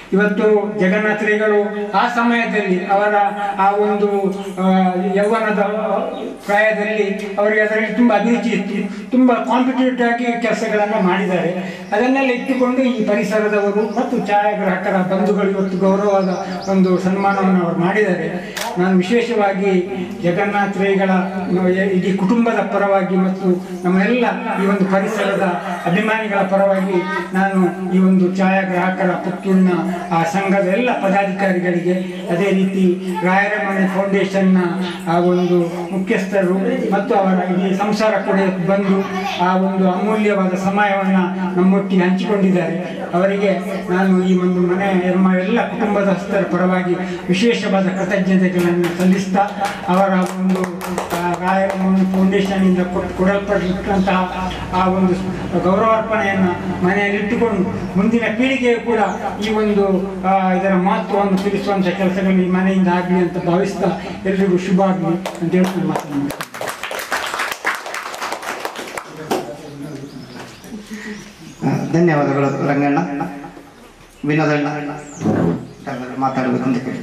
ಇವತ್ತು ಜಗನ್ನಾಥರಿಗಳು ಆ ಸಮಯದಲ್ಲಿ ಅವರ ಆ ಒಂದು ಆ, ಯೌವನದ ಪ್ರಾಯದಲ್ಲಿ ಅವರಿಗೆ ಅದರಲ್ಲಿ ತುಂಬ ಅಭಿರುಚಿ ಇತ್ತು ತುಂಬ ಕಾಂಪಿಟೇಟಿವ್ ಆಗಿ ಕೆಲಸಗಳನ್ನು ಮಾಡಿದ್ದಾರೆ ಅದನ್ನೆಲ್ಲ ಇಟ್ಟುಕೊಂಡು ಈ ಪರಿಸರದವರು ಮತ್ತು ಛಾಯಾಗ್ರಾಹಕರ ಬಂಧುಗಳು ಇವತ್ತು ಗೌರವದ ಒಂದು ಸನ್ಮಾನವನ್ನು ಅವರು ಮಾಡಿದ್ದಾರೆ ನಾನು ವಿಶೇಷವಾಗಿ ಜಗನ್ನಾಥ ರೈಗಳ ಇಡೀ ಕುಟುಂಬದ ಪರವಾಗಿ ಮತ್ತು ನಮ್ಮೆಲ್ಲ ಈ ಒಂದು ಪರಿಸರದ ಅಭಿಮಾನಿಗಳ ಪರವಾಗಿ ನಾನು ಈ ಒಂದು ಛಾಯಾಗ್ರಾಹಕರ ಪುತ್ತೂರಿನ ಆ ಸಂಘದ ಎಲ್ಲ ಪದಾಧಿಕಾರಿಗಳಿಗೆ ಅದೇ ರೀತಿ ರಾಯರಮನೆ ಫೌಂಡೇಶನ್ನ ಆ ಒಂದು ಮುಖ್ಯಸ್ಥರು ಮತ್ತು ಅವರ ಇಡೀ ಸಂಸಾರ ಕೂಡ ಬಂದು ಆ ಒಂದು ಅಮೂಲ್ಯವಾದ ಸಮಯವನ್ನು ನಮ್ಮೊಟ್ಟಿಗೆ ಹಂಚಿಕೊಂಡಿದ್ದಾರೆ ಅವರಿಗೆ ನಾನು ಈ ಒಂದು ಮನೆ ನಮ್ಮ ಎಲ್ಲ ಕುಟುಂಬದಸ್ಥರ ಪರವಾಗಿ ವಿಶೇಷವಾದ ಕೃತಜ್ಞತೆಗಳನ್ನು ಸಲ್ಲಿಸ್ತಾ ಅವರ ಒಂದು ಆ, ರಾಯರಮನೆ ಫೌಂಡೇಶನ್ನಿಂದ ಕೊಟ್- ಕೊಡಲ್ಪಟ್ಟಿರುವಂತಹ ಆ ಒಂದು ಗೌರವಾರ್ಪಣೆಯನ್ನು ಮನೆಯಲ್ಲಿಟ್ಟುಕೊಂಡು ಮುಂದಿನ ಪೀಳಿಗೆಯು ಕೂಡ ಈ ಒಂದು ಆ, ಇದರ ಮಹತ್ವವನ್ನು ತಿಳಿಸುವಂಥ ಕೆಲಸಗಳು ಈ ಮನೆಯಿಂದ ಆಗಲಿ ಅಂತ ಭಾವಿಸ್ತಾ ಎಲ್ರಿಗೂ ಶುಭ ಆಗಲಿ ಅಂತ ಹೇಳ್ಕೊಂಡು ಮಾತನಾಡಿ ಆ, ಧನ್ಯವಾದಗಳು ರಂಗಣ್ಣ ವಿನೋದಣ್ಣ ಮಾತಾಡಬೇಕು ಅಂತ ಕೇಳಿ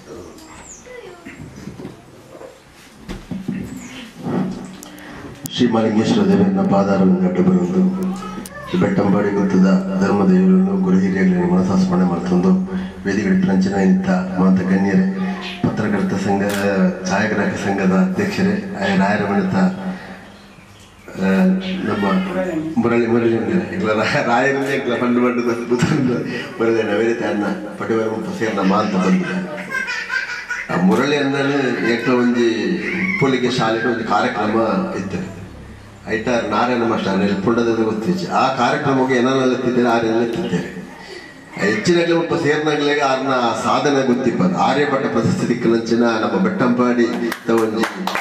ಶ್ರೀಮಲಿಂಗೇಶ್ವರ ದೇವರನ್ನ ಪಾದಾರವನ್ನು ಅಡ್ಡು ಬರುವುದು ಬೆಟ್ಟಂಬಾಡಿ ಗೊತ್ತದ ಧರ್ಮದೇವರನ್ನು ಗುರು ಹಿರಿಯರಲ್ಲಿ ಮನಸ್ಸಾಸ್ಮರಣೆ ಮಾಡ್ತಂದು ವೇದಿಕೆ ನಂಚಿನ ನಿಂತ ಮಾತ ಗಣ್ಯರೇ ಪತ್ರಕರ್ತ ಸಂಘ ಛಾಯಾಗ್ರಾಹಕ ಸಂಘದ ಅಧ್ಯಕ್ಷರೇ ಆಯಾ ರಾಯರಮಣಿತ ಆ, ನಮ್ಮ ಮುರಳಿ ಮುರಳಿ ಇಗ್ಲ ರಾಯರನ್ನೇ ಇಗ್ಲ ಪಂಡು ಪಂಡು ಬುದ್ಧಂದು ಬರದೆ ನವೇರಿತ ಅನ್ನ ಪಟಿವರ ಮುಪ್ಪ ಸೇರ್ನ ಮಾ ಅಂತ ಬಂದಿದೆ ಆ ಮುರಳಿ ಅನ್ನಲು ಏಕ ಒಂಜಿ ಪೊಲಿಗೆ ಶಾಲೆಗೆ ಒಂದು ಕಾರ್ಯಕ್ರಮ ಇತ್ತು ಐತ ನಾರಾಯಣ ಮಾಸ್ಟರ್ ನೆಲ್ಪುಂಡದ ಗೊತ್ತಿಚ್ಚು ಆ ಕಾರ್ಯಕ್ರಮಕ್ಕೆ ಏನೆಲ್ಲ ಎತ್ತಿದ್ದೇನೆ ಆರೆಲ್ಲ ಎತ್ತಿದ್ದೇನೆ ಹೆಚ್ಚಿನಾಗಲೇ ಒಬ್ಬ ಸೇರ್ನಾಗಲೇ ಆರ್ನ ಸಾಧನೆ ಗೊತ್ತಿಪ್ಪ ಆರ್ಯಭಟ್ಟ ಪ್ರಶಸ್ತಿ ದಿಕ್ಕಲಂಚಿನ ನಮ್ಮ ಬೆಟ್ಟಂಪಾಡಿ ತ ಒಂಜಿ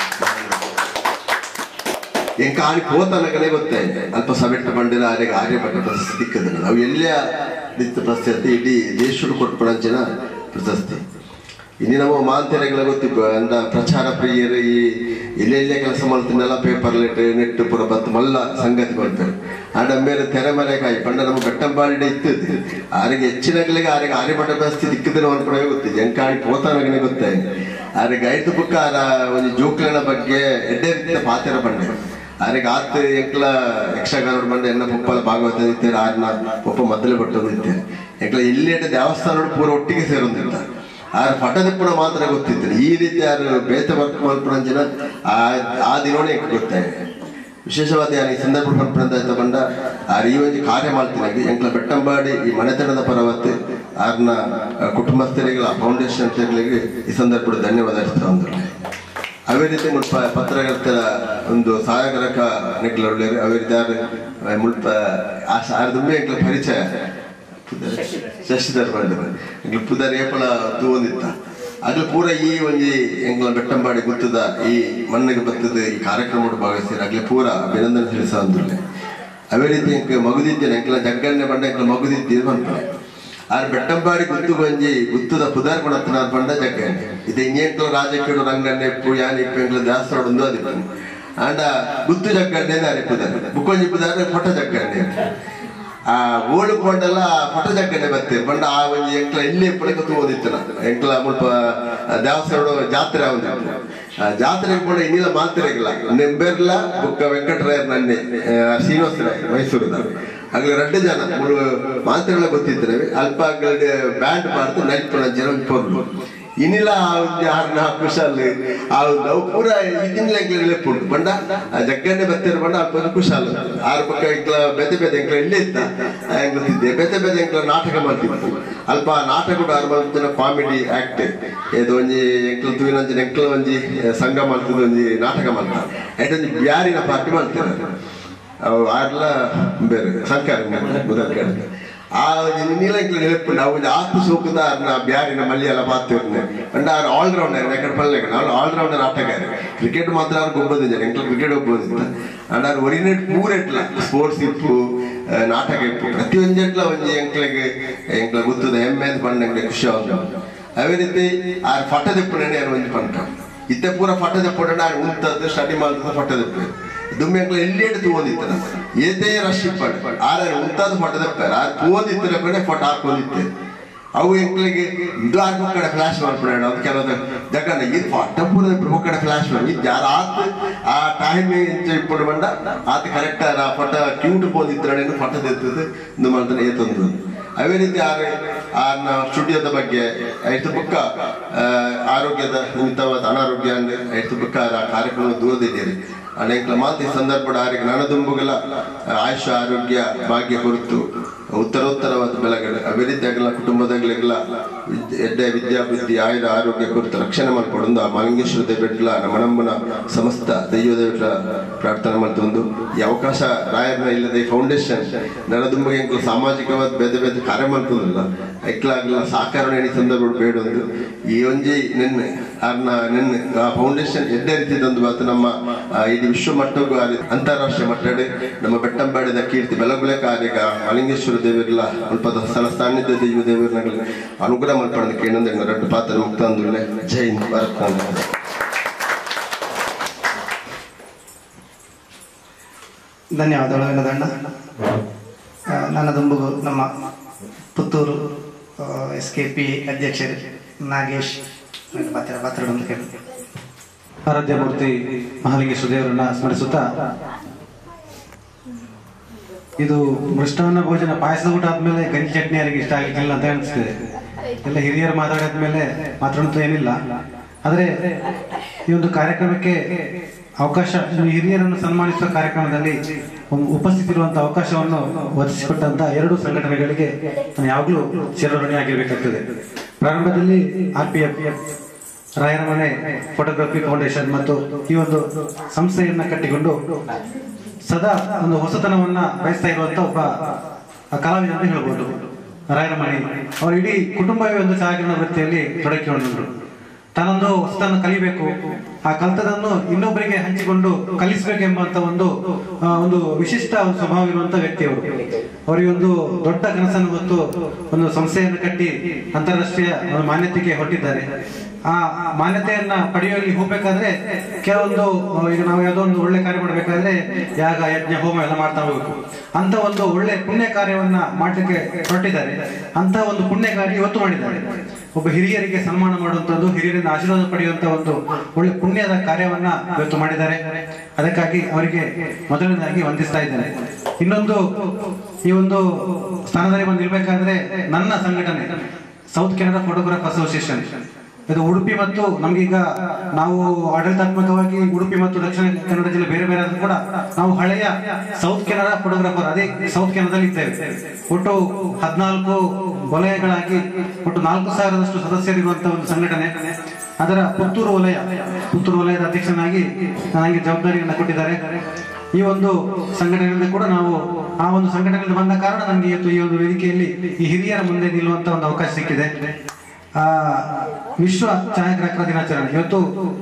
ಎಂಕ ಆಡಿ ಪೋತನಗಲೇ ಗೊತ್ತಾಯ್ತು ಅಲ್ಪ ಸವೆಟ್ಟ ಬಂಡಿನ ಆರೆಗೆ ಆರ್ಯಭಟ್ಟ ಪ್ರಶಸ್ತಿ ದಿಕ್ಕದ ಅವು ಎಲ್ಲೇ ನಿತ್ಯ ಪ್ರಶಸ್ತಿ ಇಡೀ ದೇಶದ ಕೊಟ್ಪಡಂಚಿನ ಪ್ರಶಸ್ತಿ ಇನ್ನು ನಮ್ಮ ಮಾಂತರೆಗಳ ಗೊತ್ತಿಪ್ಪ ಅಂದ ಪ್ರಚಾರ ಪ್ರಿಯರು ಈ ಎಲ್ಲೆಲ್ಲೇ ಕೆಲಸ ಮಾಡ್ತೀನಲ್ಲ ಪೇಪರ್ ಲೆಟ್ ನೆಟ್ ಪುರ ಬತ್ತು ಮಲ್ಲ ಸಂಗತಿ ಬರ್ತಾರೆ ಆಡ ಮೇಲೆ ತೆರೆ ಮನೆ ಕಾಯಿ ಪಂಡ ನಮ್ಮ ಬೆಟ್ಟಂಬಾಡಿಡೆ ಇತ್ತದು ಆರಿಗೆ ಹೆಚ್ಚಿನಗಳಿಗೆ ಆರಿಗೆ ಆರ್ಯಭಟ ಪ್ರಶಸ್ತಿ ದಿಕ್ಕದಿನ ಅನ್ಕೊಂಡೇ ಗೊತ್ತಿದೆ ಎಂಕಾಡಿ ಪೋತಾನಗನೆ ಗೊತ್ತಾಯ್ತು ಆರಿಗೆ ಐದು ಬುಕ್ಕ ಆರ ಒಂದು ಜೋಕ್ಲನ ಬಗ್ಗೆ ಎಡ್ಡೆ ರೀತಿಯ ಪಾತ್ರ ಬಂಡೆ ಆರಿಗೆ ಆತ ಎಂಕ್ಲ ಯಕ್ಷಗಾನ ಬಂಡೆ ಎನ್ನ ಪುಪ್ಪಲ ಭಾಗವತ ಇತ್ತೇನೆ ಆರ್ನ ಪಪ್ಪ ಮೊದಲೇ ಬಟ್ಟದು ಇತ್ತೇನೆ ಎಂಕ್ಲ ಎಲ್ಲೆಡೆ ದೇವಸ್ಥಾನ ಪೂರ ಒಟ್ಟಿಗೆ ಸೇರೊಂದಿಲ್ಲ ಆರ ಪಟದಪ್ಪಣ ಮಾತ್ರ ಗೊತ್ತಿತ್ತು ಈ ರೀತಿ ಯಾರು ಬೇತ ವರ್ಕ್ ಮಲ್ಪಣಂಜಿನ ಆ ಆ ದಿನೋನೆ ಎಂಕ್ ಗೊತ್ತಾಯ್ತು ವಿಶೇಷವಾದ ಯಾರು ಈ ಸಂದರ್ಭ ಪಂಪಂತ ಬಂಡ ಆರ್ ಈ ಒಂದು ಕಾರ್ಯ ಮಾಡ್ತೀನಿ ಎಂಕ್ಲ ಬೆಟ್ಟಂಬಾಡಿ ಈ ಮನೆತನದ ಪರವತ್ತು ಆರ್ನ ಆ, ಕುಟುಂಬಸ್ಥರಿಗಳ ಫೌಂಡೇಶನ್ ಅಂತಗಳಿಗೆ ಈ ಸಂದರ್ಭದ ಧನ್ಯವಾದ ಅರ್ಪಿಸ್ತಾ ಬಂದರು ಅವೇ ರೀತಿ ಮುಲ್ಪ ಪತ್ರಕರ್ತರ ಒಂದು ಸಹಾಯಕರಕ ನೆಕ್ಲ ಒಳ್ಳೆಯರು ಅವೇ ರೀತಿ ಯಾರು ಆ, ಮುಲ್ಪ ಆ ಸಾರದುಮ್ಮೆ ಎಂಕ್ಲ ಪರಿಚಯ ಶಶಿಧರ್ ಬಂದರು ಎಂಕ್ಲ ಪುದರ್ ಏಪಳ ತೂವೊಂದಿತ್ತ ಅದು ಪೂರ ಈ ಒಂಜಿ ಎಂಗ್ಲ ಬೆಟ್ಟಂಬಾಡಿ ಗುತ್ತದ ಈ ಮಣ್ಣಿಗೆ ಬತ್ತದ ಈ ಕಾರ್ಯಕ್ರಮದ ಭಾಗವಹಿಸಿರ ಆಗ್ಲಿ ಪೂರ ಅಭಿನಂದನೆ ತಿಳಿಸ ಅಂದ್ರಲೆ ಅವೇ ರೀತಿ ಎಂಕ್ ಮಗುದಿದ್ದೇನೆ ಎಂಕ್ಲ ಜಗ್ಗನ್ನೆ ಬಂಡ ಎಂಕ್ಲ ಮಗುದಿದ್ದೆ ಬಂದ್ರೆ ಆರ್ ಬೆಟ್ಟಂಬಾಡಿ ಗುತ್ತು ಬಂಜಿ ಗುತ್ತದ ಪುದಾರ್ ಕೊಡತ್ತನ ಬಂಡ ಜಗ್ಗನ್ನೆ ಇದು ಇಂಗೇಂಕ್ಲ ರಾಜಕೀಯ ರಂಗನ್ನೆ ಇಪ್ಪು ಯಾನ್ ಇಪ್ಪು ಎಂಕ್ಲ ದಾಸರೋಡು ಒಂದು ಅದಿಪ್ಪು ಆಂಡ ಗುತ್ತು ಜಗ್ಗನ್ನೆ ಅರೆ ಪುದಾರ್ ಬುಕ್ಕೊಂಜಿ ಪುದಾರ್ ಫೋಟೋ ಜಗ್ಗನ್ನೆ ಆ ಓಡು ಕೊಂಡೆಲ್ಲ ಫೋಟೋ ಜಗ್ಗನೆ ಬರ್ತೇವೆ ಬಂಡ ಆ ಒಂಜಿ ಎಂಕ್ಲ ಎಲ್ಲಿ ಪುಳಕ ತೂದಿತ್ತು ಎಂಕ್ಲ ಮುಲ್ಪ ದೇವಸ್ಥಾನ ಜಾತ್ರೆ ಆಗುದಿತ್ತು ಆ ಜಾತ್ರೆಗೆ ಕೂಡ ಇನ್ನಿಲ್ಲ ಮಾತ್ರೆಗಿಲ್ಲ ನೆಂಬೆರ್ಲ ಬುಕ್ಕ ವೆಂಕಟರಾಯರ್ ನನ್ನೆ ಆ, ಶ್ರೀನಿವಾಸ ರಾಯ್ ಮೈಸೂರದ ಆಗ್ಲಿ ಎರಡು ಜನ ಮೂರು ಮಾತ್ರೆಗಳ ಗೊತ್ತಿತ್ತು ಅಲ್ಪ ಬ್ಯಾಂಡ್ ಮಾಡ್ತು ನೈಟ್ ಜನ ಪೊರ್ಲು ಇನ್ನಿಲ್ಲ ಆ ಒಂದು ಆರ್ನ ಕುಶಾಲ್ ಆ ಒಂದು ಅವು ಪೂರ ಇದಿನ್ಲ ಲೆಪ್ಪುಂಟು ಬಂಡ ಆ ಜಗ್ಗನ್ನೇ ಬತ್ತೇರು ಬಂಡ ಅಲ್ಪ ಒಂದು ಕುಶಾಲ್ ಆರು ಪಕ್ಕ ಇಂಕ್ಲ ಬೆತೆ ಬೆತೆ ಎಂಕ್ಲ ಇಲ್ಲೇ ಇತ್ತ ಹೆಂಗ್ ಗೊತ್ತಿದ್ದೆ ಬೆತೆ ಬೆತೆ ಎಂಕ್ಲ ನಾಟಕ ಮಾಡ್ತಿತ್ತು ಅಲ್ಪ ನಾಟಕ ಕೂಡ ಆರು ಮಾಡ್ತಿನ ಕಾಮಿಡಿ ಆಕ್ಟ್ ಇದು ಒಂಜಿ ಎಂಕ್ಲ ತೂವಿನಂಚಿನ ಎಂಕ್ಲ ಒಂಜಿ ಸಂಘ ಮಾಡ್ತಿದ್ದು ಒಂಜಿ ನಾಟಕ ಮಾಡ್ತಾರೆ ಆಯ್ತು ಒಂಜಿ ಬ್ಯಾರಿನ ಪಾರ್ಟಿ ಮಾಡ್ತಾರೆ ಅವು ಆರ್ಲ ಬೇರೆ ಸಂಕಾರ ಮೊದಲ ಆ ನೀಲಂಕಿ ನೆನಪುಂಡು ಅವು ಆತ್ಮ ಸೂಕದ ಅರ್ನ ಬ್ಯಾರಿನ ಮಲ್ಲಿ ಎಲ್ಲ ಪಾತಿರ್ನೆ ಅಂಡ ಆರ್ ಆಲ್ ರೌಂಡರ್ ಎಕಡೆ ಪಲ್ಲೆ ನಾವು ಆಲ್ ರೌಂಡರ್ ಆಟಗಾರ ಕ್ರಿಕೆಟ್ ಮಾತ್ರ ಅವ್ರು ಗೊಬ್ಬದ ಜನ ಎಂಕ್ಲ ಕ್ರಿಕೆಟ್ ಒಬ್ಬದಿತ್ತ ಅಂಡ ಅವ್ರು ಒರಿನೆಟ್ ಮೂರೆಟ್ಲ ಸ್ಪೋರ್ಟ್ಸ್ ಇಪ್ಪು ಆ, ನಾಟಕ ಇಪ್ಪು ಪ್ರತಿಯೊಂದು ಎಟ್ಲ ಒಂಜಿ ಎಂಕ್ಲೆಗೆ ಎಂಕ್ಲ ಗೊತ್ತದ ಹೆಮ್ಮೆ ಅಂತ ಪಂಡ ಎಂಕ್ಲೆ ಖುಷಿ ಆಗುದು ಅವೇ ರೀತಿ ಆ ಫಟದಿಪ್ಪು ನೆನೆ ಒಂಜಿ ಪಂಟ ಇತ್ತೆ ಪೂರ ಫಟದಿಪ್ಪು ಆರು ಉಂತದ್ದು ಸ್ಟಡಿ ಮಾಡ್ತದ ಫಟದಿಪ್ಪು ದುಮ್ಮೆ ಎಂಕ್ಲ ಎಲ್ಲೆಡೆ ತೂವೊಂದಿತ್ತ ಏತೇ ರಶ್ ಇಪ್ಪಡ್ ಆರ ಉಂತಾದ ಫೋಟೋ ದಪ್ಪಾರ ಆರ್ ತೂವೊಂದಿತ್ತಿನ ಕಡೆ ಫೋಟೋ ಹಾಕೊಂಡಿತ್ತೆ ಅವು ಎಂಕ್ಲಿಗೆ ದ್ವಾರ ಕಡೆ ಫ್ಲಾಶ್ ಮಾಡ್ಬಿಡೋಣ ಅದು ಕೆಲವು ಜಗನ್ನ ಇದು ಪಟ್ಟಪುರದ ಪ್ರಮುಖ ಫ್ಲಾಶ್ ಮಾಡಿ ಇದು ಯಾರು ಆತ ಆ ಟೈಮ್ ఇప్పుడు ಬಂದ ಆತ ಕರೆಕ್ಟ್ ಆ ಫೋಟ ಕ್ಯೂಟ್ పోదిద్దరని ಫೋಟೋ ತೆತ್ತದು ಇದು ಮಾಡ್ತಾನೆ ಏತೊಂದು ಅವೇ ರೀತಿ ಆರೆ ಆ ಸ್ಟುಡಿಯೋದ ಬಗ್ಗೆ ಐದು ಬುಕ್ಕ ಆರೋಗ್ಯದ ನಿಮಿತ್ತವಾದ ಅನಾರೋಗ್ಯ ಐದು ಬುಕ್ಕ ಆ ಕಾರ್ಯಕ್ರಮ ದೂರದಿದ್ದೀರಿ ಅನೇಕ ಮಾತು ಈ ಸಂದರ್ಭದ ಆರಿಗೆ ನನದುಂಬುಗಳ ಆಯುಷ ಆರೋಗ್ಯ ಭಾಗ್ಯ ಕುರಿತು ಉತ್ತರೋತ್ತರವಾದ ಬೆಳೆಗಳು ಅಭಿವೃದ್ಧಿಯಾಗಲ ಕುಟುಂಬದಾಗಲಿಗೆಲ್ಲ ಎಡ್ಡೆ ವಿದ್ಯಾಬುದ್ಧಿ ಆಯುರ ಆರೋಗ್ಯ ಕುರಿತು ರಕ್ಷಣೆ ಮಾಡ್ಕೊಡೊಂದು ಆ ಮಾಲಿಂಗೇಶ್ವರ ದೇವಡ್ಲ ನಮ್ಮ ನಮ್ಮನ ಸಮಸ್ತ ದೈವ ದೇವರ ಪ್ರಾರ್ಥನೆ ಮಾಡ್ತೊಂದು ಈ ಅವಕಾಶ ರಾಯರ್ನ ಇಲ್ಲದೆ ಈ ಫೌಂಡೇಶನ್ ನನದುಂಬಗೆ ಎಂಕ್ಲು ಸಾಮಾಜಿಕವಾದ ಬೇರೆ ಬೇರೆ ಕಾರ್ಯ ಮಾಡ್ತದಲ್ಲ ಐಕ್ಲಾಗ್ಲ ಸಾಕಾರ ಎಣಿ ಸಂದರ್ಭ ಬೇಡೊಂದು ಈ ಒಂಜಿ ನಿನ್ನೆ ಆರ್ನ ನಿನ್ನೆ ಆ ಫೌಂಡೇಶನ್ ಎಡ್ಡೆ ರೀತಿದೊಂದು ಮಾತು ನಮ್ಮ ಆ, ಇಡೀ ವಿಶ್ವ ಮಟ್ಟಕ್ಕೂ ಆ ರೀತಿ ಅಂತಾರಾಷ್ಟ್ರೀಯ ಮಟ್ಟಡೆ ನಮ್ಮ ಬೆಟ್ಟಂಬಾಡಿದ ಕೀರ್ತಿ ಬೆಳಗುಲೆ ಕಾರ್ಯಗ ಮಲಿಂಗೇಶ್ವರ ದೇವರಿಲ್ಲ ಅಲ್ಪದ ಸ್ಥಳ ಸಾನ್ನಿಧ್ಯ ದೈವ ದೇವರಗಳ ಅನುಗ್ರಹ ಮಲ್ಪಡೋದಕ್ಕೆ ಏನಂದ್ರೆ ಎರಡು ಪಾತ್ರ ಮುಕ್ತ ಅಂದುಳ್ಳೆ ಜೈ ಹಿಂದ್ ಭಾರತ್ ಮಾತೆ. ಧನ್ಯವಾದಗಳು ವಿನೋದಣ್ಣ ಆ, ನನ್ನ ದುಂಬುಗು ನಮ್ಮ ಪುತ್ತೂರು ಎಸ್ ಕೆ ಪಿ ಅಧ್ಯಕ್ಷರು ನಾಗೇಶ್ ಮಾತಾಡ ಮಾತಾಡೋದು ಕೇಳ್ತೀನಿ ಆರಾಧ್ಯ ಮೂರ್ತಿ ಮಹಾಲಿಂಗೇಶ್ವರ ದೇವರನ್ನ ಸ್ಮರಿಸುತ್ತಾ ಇದು ಮೃಷ್ಟಾನ್ನ ಭೋಜನ ಪಾಯಸದ ಊಟ ಆದ್ಮೇಲೆ ಗಂಜಿ ಚಟ್ನಿ ಯಾರಿಗೆ ಇಷ್ಟ ಆಗಲಿಕ್ಕಿಲ್ಲ ಅಂತ ಅನಿಸ್ತಿದೆ ಎಲ್ಲ ಹಿರಿಯರು ಮಾತಾಡಿದ್ಮೇಲೆ ಮಾತಾಡೋದು ಏನಿಲ್ಲ ಆದರೆ ಈ ಒಂದು ಕಾರ್ಯಕ್ರಮಕ್ಕೆ ಅವಕಾಶ ಈ ಹಿರಿಯರನ್ನು ಸನ್ಮಾನಿಸುವ ಕಾರ್ಯಕ್ರಮದಲ್ಲಿ ಉ- ಉಪಸ್ಥಿತಿರುವಂತಹ ಅವಕಾಶವನ್ನು ಒದಗಿಸಿಕೊಟ್ಟಂತ ಎರಡು ಸಂಘಟನೆಗಳಿಗೆ ನಾನು ಯಾವಾಗಲೂ ಚಿರಋಣಿಯಾಗಿರ್ಬೇಕಾಗ್ತದೆ ಪ್ರಾರಂಭದಲ್ಲಿ ಆರ್ ಪಿ ಎಫ್ ರಾಯರ ಮನೆ ಫೋಟೋಗ್ರಫಿ ಫೌಂಡೇಶನ್ ಮತ್ತು ಈ ಒಂದು ಸಂಸ್ಥೆಯನ್ನ ಕಟ್ಟಿಕೊಂಡು ಸದಾ ಒಂದು ಹೊಸತನವನ್ನ ಬಯಸ್ತಾ ಇರುವಂತ ಒಬ್ಬ ಕಲಾವಿದ ಅಂತ ಹೇಳ್ಬೋದು ರಾಯರ ಮನೆ ಅವರ ಇಡೀ ಕುಟುಂಬವೇ ಒಂದು ಛಾಯಾಗ್ರಹಣ ವೃತ್ತಿಯಲ್ಲಿ ತೊಡಗಿಕೊಂಡ್ರು ತಾನೊಂದು ಹೊಸತನ್ನು ಕಲಿಬೇಕು ಆ ಕಲಿತದನ್ನು ಇನ್ನೊಬ್ಬರಿಗೆ ಹಂಚಿಕೊಂಡು ಕಲಿಸಬೇಕೆಂಬಂತ ಒಂದು ಆ, ಒಂದು ವಿಶಿಷ್ಟ ಒಂದು ಸ್ವಭಾವ ಇರುವಂತ ವ್ಯಕ್ತಿಯವರು ಅವರಿಗೆ ಒಂದು ದೊಡ್ಡ ಕನಸನ್ನು ಹೊತ್ತು ಒಂದು ಸಂಸ್ಥೆಯನ್ನು ಕಟ್ಟಿ ಅಂತಾರಾಷ್ಟ್ರೀಯ ಒಂದು ಮಾನ್ಯತೆಗೆ ಹೊರಟಿದ್ದಾರೆ ಆ ಮಾನ್ಯತೆಯನ್ನ ಪಡೆಯುವಲ್ಲಿ ಹೋಗ್ಬೇಕಾದ್ರೆ ಕೆಲವೊಂದು ಆ, ಈಗ ನಾವು ಯಾವುದೋ ಒಂದು ಒಳ್ಳೆ ಕಾರ್ಯ ಮಾಡಬೇಕಾದ್ರೆ ಯಾಗ ಯಜ್ಞ ಹೋಮ ಎಲ್ಲ ಮಾಡ್ತಾ ಹೋಗ್ಬೇಕು ಅಂತ ಒಂದು ಒಳ್ಳೆ ಪುಣ್ಯ ಕಾರ್ಯವನ್ನ ಮಾಡಲಿಕ್ಕೆ ಹೊರಟಿದ್ದಾರೆ ಅಂತ ಒಂದು ಪುಣ್ಯ ಕಾರ್ಯ ಇವತ್ತು ಮಾಡಿದ್ದಾರೆ ಒಬ್ಬ ಹಿರಿಯರಿಗೆ ಸನ್ಮಾನ ಮಾಡುವಂತದ್ದು ಹಿರಿಯರಿಂದ ಆಶೀರ್ವಾದ ಪಡೆಯುವಂತ ಒಂದು ಒಳ್ಳೆ ಪುಣ್ಯದ ಕಾರ್ಯವನ್ನ ಇವತ್ತು ಮಾಡಿದ್ದಾರೆ ಅದಕ್ಕಾಗಿ ಅವರಿಗೆ ಮೊದಲನೇದಾಗಿ ವಂದಿಸ್ತಾ ಇದ್ದೇನೆ ಇನ್ನೊಂದು ಈ ಒಂದು ಸ್ಥಾನದಲ್ಲಿ ಬಂದು ನಿಲ್ಬೇಕಾದ್ರೆ ನನ್ನ ಸಂಘಟನೆ ಸೌತ್ ಕೆನಡಾ ಫೋಟೋಗ್ರಾಫ್ ಅಸೋಸಿಯೇಷನ್ ಇದು ಉಡುಪಿ ಮತ್ತು ನಮ್ಗೀಗ ನಾವು ಆಡಳಿತಾತ್ಮಕವಾಗಿ ಉಡುಪಿ ಮತ್ತು ದಕ್ಷಿಣ ಕನ್ನಡ ಜಿಲ್ಲೆ ಬೇರೆ ಬೇರೆ ಆದ್ರೂ ಕೂಡ ನಾವು ಹಳೆಯ ಸೌತ್ ಕೆನಡಾ ಫೋಟೋಗ್ರಾಫರ್ ಅದೇ ಸೌತ್ ಕೆನಡಾದಲ್ಲಿ ಇದ್ದೇವೆ ಒಟ್ಟು ಹದಿನಾಲ್ಕು ವಲಯಗಳಾಗಿ ಒಟ್ಟು ನಾಲ್ಕು ಸಾವಿರದಷ್ಟು ಸದಸ್ಯರಿರುವಂತಹ ಒಂದು ಸಂಘಟನೆ ಅದರ ಪುತ್ತೂರು ವಲಯ ಪುತ್ತೂರು ವಲಯದ ಅಧ್ಯಕ್ಷನಾಗಿ ನನಗೆ ಜವಾಬ್ದಾರಿಯನ್ನು ಕೊಟ್ಟಿದ್ದಾರೆ ಈ ಒಂದು ಸಂಘಟನೆಯಿಂದ ಕೂಡ ನಾವು ಆ ಒಂದು ಸಂಘಟನೆಯಿಂದ ಬಂದ ಕಾರಣ ನನಗೆ ಇವತ್ತು ಈ ಒಂದು ವೇದಿಕೆಯಲ್ಲಿ ಈ ಹಿರಿಯರ ಮುಂದೆ ನಿಲ್ಲುವಂತ ಒಂದು ಅವಕಾಶ ಸಿಕ್ಕಿದೆ ಆ ವಿಶ್ವ ಛಾಯಾಗ್ರಾಹಕರ ದಿನಾಚರಣೆ ಇವತ್ತು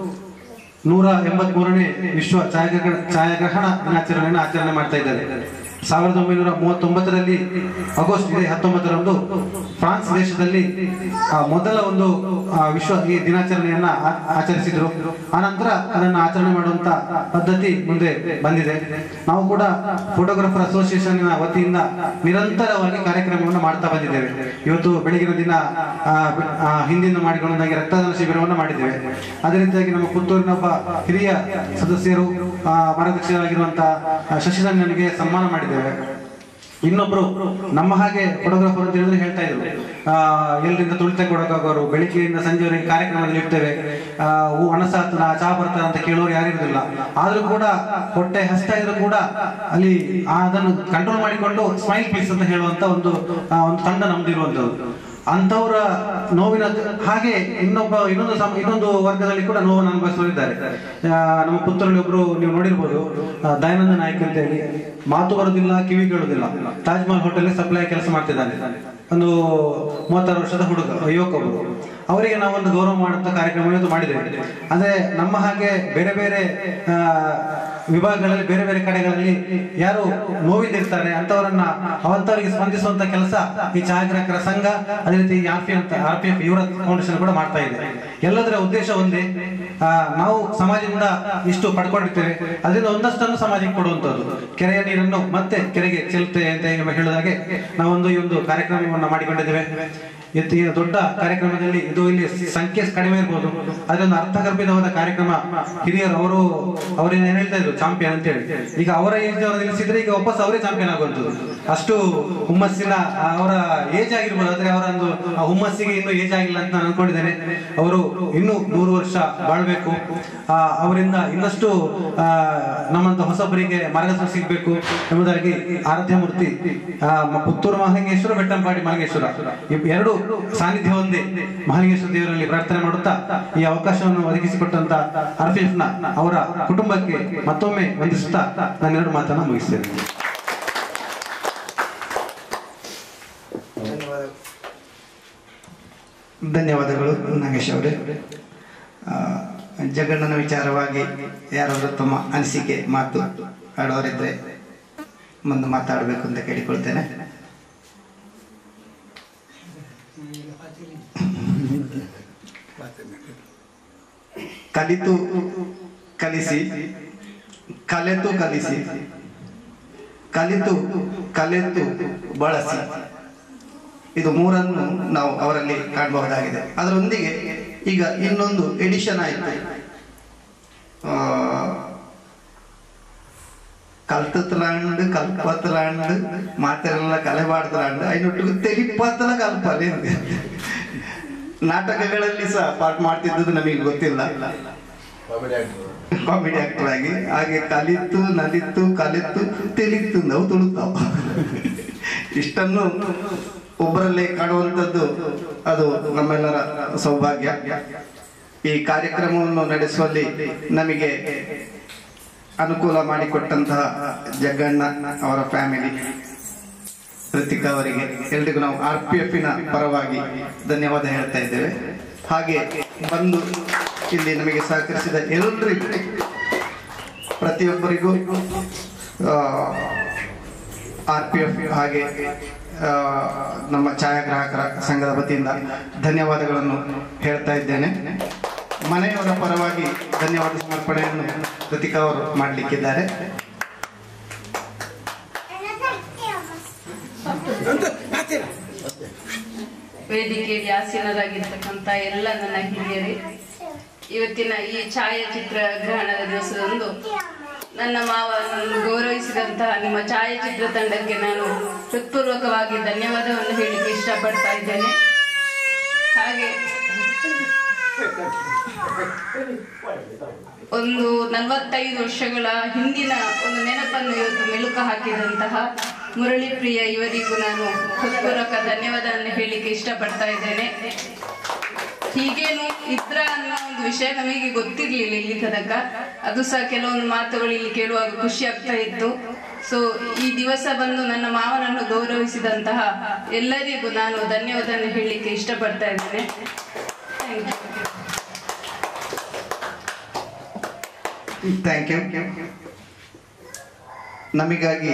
ನೂರ ಎಂಬತ್ ಮೂರನೇ ವಿಶ್ವ ಛಾಯಾಗ್ರಹಣ ಛಾಯಾಗ್ರಹಣ ದಿನಾಚರಣೆಯನ್ನು ಆಚರಣೆ ಮಾಡ್ತಾ ಇದ್ದಾರೆ ಸಾವಿರದ ಒಂಬೈನೂರ ಮೂವತ್ತೊಂಬತ್ತರಲ್ಲಿ ಆಗಸ್ಟ್ ಇದೇ ಹತ್ತೊಂಬತ್ತರಂದು ಫ್ರಾನ್ಸ್ ದೇಶದಲ್ಲಿ ಆ, ಮೊದಲ ಒಂದು ಆ, ವಿಶ್ವ ಈ ದಿನಾಚರಣೆಯನ್ನ ಆ- ಆಚರಿಸಿದ್ರು ಆನಂತರ ಅದನ್ನು ಆಚರಣೆ ಮಾಡುವಂತ ಪದ್ಧತಿ ಮುಂದೆ ಬಂದಿದೆ ನಾವು ಕೂಡ ಫೋಟೋಗ್ರಾಫರ್ ಅಸೋಸಿಯೇಷನ್ ವತಿಯಿಂದ ನಿರಂತರವಾಗಿ ಕಾರ್ಯಕ್ರಮವನ್ನು ಮಾಡ್ತಾ ಬಂದಿದ್ದೇವೆ ಇವತ್ತು ಬೆಳಗಿನ ದಿನ ಆ, ಬೆ- ಆ, ಹಿಂದಿನ ಮಾಡಿಕೊಂಡಾಗಿ ರಕ್ತದಾನ ಶಿಬಿರವನ್ನು ಮಾಡಿದ್ದೇವೆ ಅದೇ ರೀತಿಯಾಗಿ ನಮ್ಮ ಪುತ್ತೂರಿನ ಒಬ್ಬ ಹಿರಿಯ ಸದಸ್ಯರು ಆ, ಮಾರ್ಗದರ್ಶಿಯಾಗಿರುವಂತಹ ಶಶಿಧನ್ಯನಿಗೆ ಸನ್ಮಾನ ಮಾಡಿದ್ದೇವೆ ಇನ್ನೊಬ್ರು ನಮ್ಮ ಹಾಗೆ ಫೋಟೋಗ್ರಾಫರ್ ಅಂತ ಹೇಳಿದ್ರೆ ಹೇಳ್ತಾ ಇದ್ರು ಆ, ಎಲ್ರಿಂದ ತುಳಿತ ಕೊಡೋಕಾಗೋರು ಬೆಳಿಗ್ಗೆಯಿಂದ ಸಂಜೆವರೆಗೆ ಕಾರ್ಯಕ್ರಮದಲ್ಲಿ ಇರ್ತೇವೆ ಆ, ಹೂ ಹಣಸ ಆಗ್ತದ ಚಹಾ ಬರ್ತಾರ ಅಂತ ಕೇಳೋರು ಯಾರಿರುದಿಲ್ಲ ಆದ್ರೂ ಕೂಡ ಹೊಟ್ಟೆ ಹಸ್ತಾ ಇದ್ರು ಕೂಡ ಅಲ್ಲಿ ಆ ಅದನ್ನು ಕಂಟ್ರೋಲ್ ಮಾಡಿಕೊಂಡು ಸ್ಮೈಲ್ ಪ್ಲೀಸ್ ಅಂತ ಹೇಳುವಂತ ಒಂದು ಆ, ಒಂದು ತಂಡ ನಮ್ದು ಇರುವಂತದ್ದು ಅಂತವರ ನೋವಿನ ಹಾಗೆ ಇನ್ನೊಬ್ಬ ಇನ್ನೊಂದು ಸಮ- ಇನ್ನೊಂದು ವರ್ಗದಲ್ಲಿ ಕೂಡ ನೋವನ್ನು ಅನುಭವಿಸುವರಿದ್ದಾರೆ ಆ, ನಮ್ಮ ಪುತ್ರರಲ್ಲಿ ಒಬ್ರು ನೀವು ನೋಡಿರ್ಬೋದು ಆ, ದಯಾನಂದ ನಾಯ್ಕ ಅಂತ ಹೇಳಿ ಮಾತು ಬರುದಿಲ್ಲ ಕಿವಿ ಕೇಳುದಿಲ್ಲ ತಾಜ್ ಮಹಲ್ ಹೋಟೆಲ್ ಸಪ್ಲೈ ಕೆಲಸ ಮಾಡ್ತಿದ್ದಾನೆ ಒಂದು ಮೂವತ್ತಾರು ವರ್ಷದ ಹುಡುಗ ಯುವಕ ಒಬ್ಬರು ಅವರಿಗೆ ನಾವೊಂದು ಗೌರವ ಮಾಡುವಂತ ಕಾರ್ಯಕ್ರಮ ಇವತ್ತು ಮಾಡಿದ್ದೇವೆ ಅದೇ ನಮ್ಮ ಹಾಗೆ ಬೇರೆ ಬೇರೆ ಆ, ವಿಭಾಗಗಳಲ್ಲಿ ಬೇರೆ ಬೇರೆ ಕಡೆಗಳಲ್ಲಿ ಯಾರು ನೋವಿದ್ದಿರ್ತಾರೆ ಅಂತವರನ್ನ ಅವಂತವರಿಗೆ ಸ್ಪಂದಿಸುವಂತ ಕೆಲಸ ಈ ಛಾಯಾಗ್ರಾಹಕರ ಸಂಘ ಅದೇ ರೀತಿ ಆರ್ ಪಿ ಅಂತ ಆರ್ ಪಿ ಎಫ್ ಯುವರ ಫೌಂಡೇಶನ್ ಕೂಡ ಮಾಡ್ತಾ ಇದೆ ಎಲ್ಲದರ ಉದ್ದೇಶ ಒಂದೇ ಆ, ನಾವು ಸಮಾಜದಿಂದ ಇಷ್ಟು ಪಡ್ಕೊಂಡಿರ್ತೇವೆ ಅದರಿಂದ ಒಂದಷ್ಟನ್ನು ಸಮಾಜಕ್ಕೆ ಕೊಡುವಂತದ್ದು ಕೆರೆಯ ನೀರನ್ನು ಮತ್ತೆ ಕೆರೆಗೆ ಚೆಲ್ತೆ ಅಂತ ಹೇಳುವ ಹಾಗೆ ನಾವೊಂದು ಈ ಒಂದು ಕಾರ್ಯಕ್ರಮವನ್ನು ಮಾಡಿಕೊಂಡಿದ್ದೇವೆ ಎತ್ತಿ ದೊಡ್ಡ ಕಾರ್ಯಕ್ರಮದಲ್ಲಿ ಇದು ಇಲ್ಲಿ ಸಂಖ್ಯೆ ಕಡಿಮೆ ಇರ್ಬೋದು ಆದ್ರೆ ಒಂದು ಅರ್ಥಗರ್ಭಿತವಾದ ಕಾರ್ಯಕ್ರಮ ಹಿರಿಯರು ಅವರು ಅವ್ರೇನು ಏನ್ ಹೇಳ್ತಾ ಇದ್ರು ಚಾಂಪಿಯನ್ ಅಂತ ಹೇಳಿ ಈಗ ಅವರ ಏಜ್ ಅವರು ನಿಲ್ಲಿಸಿದ್ರೆ ಈಗ ವಾಪಸ್ ಅವರೇ ಚಾಂಪಿಯನ್ ಆಗುವಂಥದ್ದು ಅಷ್ಟು ಹುಮ್ಮಸ್ಸಿನ ಆ, ಅವರ ಏಜ್ ಆಗಿರ್ಬೋದು ಆದ್ರೆ ಅವರ ಒಂದು ಆ ಹುಮ್ಮಸ್ಸಿಗೆ ಇನ್ನೂ ಏಜ್ ಆಗಿಲ್ಲ ಅಂತ ನಾನು ಅನ್ಕೊಂಡಿದ್ದೇನೆ ಅವರು ಇನ್ನೂ ನೂರು ವರ್ಷ ಬಾಳ್ಬೇಕು ಆ, ಅವರಿಂದ ಇನ್ನಷ್ಟು ಆ, ನಮ್ಮಂತ ಹೊಸಬರಿಗೆ ಮಾರ್ಗದರ್ಶನ ಸಿಗಬೇಕು ಎಂಬುದಾಗಿ ಆರಾಧ್ಯ ಮೂರ್ತಿ ಆ, ಮ- ಪುತ್ತೂರು ಮಹಾಲಿಂಗೇಶ್ವರ ಬೆಟ್ಟಂಪಾಡಿ ಮಹಾಲಿಂಗೇಶ್ವರ ಇವ್ ಎರಡು ಸಾನ್ನಿಧ್ಯ ಹೊಂದಿ ಮಹಾಲಿಂಗೇಶ್ವರ ದೇವರಲ್ಲಿ ಪ್ರಾರ್ಥನೆ ಮಾಡುತ್ತಾ ಈ ಅವಕಾಶವನ್ನು ಒದಗಿಸಿಕೊಟ್ಟಂತ ಆರ್ಫಿಎಫ್ ನ ಅವರ ಕುಟುಂಬಕ್ಕೆ ಮತ್ತೊಮ್ಮೆ ವಂದಿಸುತ್ತಾ ನಾನು ಎರಡು ಮಾತನ್ನ ಮುಗಿಸ್ತೇನೆ ಧನ್ಯವಾದಗಳು ನಾಗೇಶ್ ಅವರೇ ಆ, ಜಗಣ್ಣನ ವಿಚಾರವಾಗಿ ಯಾರಾದರೂ ತಮ್ಮ ಅನಿಸಿಕೆ ಮಾತು ಆಡೋರಿದ್ರೆ ಮುಂದೆ ಮಾತಾಡಬೇಕು ಅಂತ ಕೇಳಿಕೊಳ್ತೇನೆ ಕಲಿತು ಕಲಿಸಿ ಕಲೆತು ಕಲಿಸಿ ಕಲಿತು ಕಲೆತು ಬಳಸಿ ಇದು ಮೂರನ್ನು ನಾವು ಅವರಲ್ಲಿ ಕಾಣಬಹುದಾಗಿದೆ ಅದರೊಂದಿಗೆ ಈಗ ಇನ್ನೊಂದು ಎಡಿಷನ್ ಆಯಿತು ಕಲ್ತತ್ಲಾಂಡ್ ಕಲ್ಪತ್ಲಾಂಡ್ ಮಾತೆಲ್ಲ ಕಲೆಬಾಡ್ತಲಾಂಡ್ ಐನೊಟ್ಟಿಗೆ ತೆಲಿಪತ್ತಲ ಕಲ್ಪಲೆ ಅಂದೆ. ನಾಟಕಗಳಲ್ಲಿ ಸಹ ಪಾಠ ಮಾಡ್ತಿದ್ದದ್ದು ನಮಗೆ ಗೊತ್ತಿಲ್ಲ ಕಾಮಿಡಿ ಆಕ್ಟರ್ ಆಗಿ ಹಾಗೆ ಕಲಿತು ನಲಿತು ಕಲಿತು ತೆಲಿತು ನಾವು ತುಳುತ್ತಾವ ಇಷ್ಟನ್ನು ಒಬ್ಬರಲ್ಲೇ ಕಾಣುವಂಥದ್ದು ಅದು ನಮ್ಮೆಲ್ಲರ ಸೌಭಾಗ್ಯ ಈ ಕಾರ್ಯಕ್ರಮವನ್ನು ನಡೆಸುವಲ್ಲಿ ನಮಗೆ ಅನುಕೂಲ ಮಾಡಿಕೊಟ್ಟಂತಹ ಜಗ್ಗಣ್ಣ ಅವರ ಫ್ಯಾಮಿಲಿ ಋತಿಕಾ ಅವರಿಗೆ ಎಲ್ರಿಗೂ ನಾವು ಆರ್ ಪಿ ಎಫ್ನ ಪರವಾಗಿ ಧನ್ಯವಾದ ಹೇಳ್ತಾ ಇದ್ದೇವೆ ಹಾಗೆ ಬಂದು ಇಲ್ಲಿ ನಮಗೆ ಸಹಕರಿಸಿದ ಎಲ್ಲರಿಗೂ ಪ್ರತಿಯೊಬ್ಬರಿಗೂ ಆರ್ ಪಿ ಎಫ್ ಹಾಗೆ ಆ, ನಮ್ಮ ಛಾಯಾಗ್ರಾಹಕರ ಸಂಘದ ವತಿಯಿಂದ ಧನ್ಯವಾದಗಳನ್ನು ಹೇಳ್ತಾ ಇದ್ದೇನೆ ಮನೆಯವರ ಪರವಾಗಿ ಧನ್ಯವಾದ ಸಮರ್ಪಣೆಯನ್ನು ಋತಿಕಾ ಅವರು ಮಾಡಲಿಕ್ಕಿದ್ದಾರೆ ವೇದಿಕೆಯಲ್ಲಿ ಆಸೀನರಾಗಿರ್ತಕ್ಕಂಥ ಎಲ್ಲ ನನ್ನ ಹಿರಿಯರೇ ಇವತ್ತಿನ ಈ ಛಾಯಾಚಿತ್ರ ಗ್ರಹಣದ ದಿವಸದಂದು ನನ್ನ ಮಾವ ನನ್ನನ್ನು ಗೌರವಿಸಿದಂತಹ ನಿಮ್ಮ ಛಾಯಾಚಿತ್ರ ತಂಡಕ್ಕೆ ನಾನು ಹೃತ್ಪೂರ್ವಕವಾಗಿ ಧನ್ಯವಾದವನ್ನು ಹೇಳಲಿಕ್ಕೆ ಇಷ್ಟಪಡ್ತಾ ಇದ್ದೇನೆ ಹಾಗೆ ಒಂದು ನಲವತ್ತೈದು ವರ್ಷಗಳ ಹಿಂದಿನ ಒಂದು ನೆನಪನ್ನು ಇವತ್ತು ಮೆಲುಕು ಹಾಕಿದಂತಹ ಮುರಳಿ ಪ್ರಿಯ ಇವರಿಗೂ ನಾನು ಹೃತ್ಪೂರ್ವಕ ಧನ್ಯವಾದವನ್ನು ಹೇಳಲಿಕ್ಕೆ ಇಷ್ಟಪಡ್ತಾ ಇದ್ದೇನೆ ಹೀಗೇನು ಇದ್ರ ಅನ್ನೋ ಒಂದು ವಿಷಯ ನಮಗೆ ಗೊತ್ತಿರ್ಲಿಲ್ಲ ಇಲ್ಲಿ ತನಕ ಅದು ಸಹ ಕೆಲವೊಂದು ಮಾತುಗಳು ಇಲ್ಲಿ ಕೇಳುವಾಗ ಖುಷಿ ಆಗ್ತಾ ಇತ್ತು ಸೊ ಈ ದಿವಸ ಬಂದು ನನ್ನ ಮಾವನನ್ನು ಗೌರವಿಸಿದಂತಹ ಎಲ್ಲರಿಗೂ ನಾನು ಧನ್ಯವಾದವನ್ನು ಹೇಳಲಿಕ್ಕೆ ಇಷ್ಟಪಡ್ತಾ ಇದ್ದೇನೆ ಥ್ಯಾಂಕ್ ಯು ಥ್ಯಾಂಕ್ ಯು ನಮಗಾಗಿ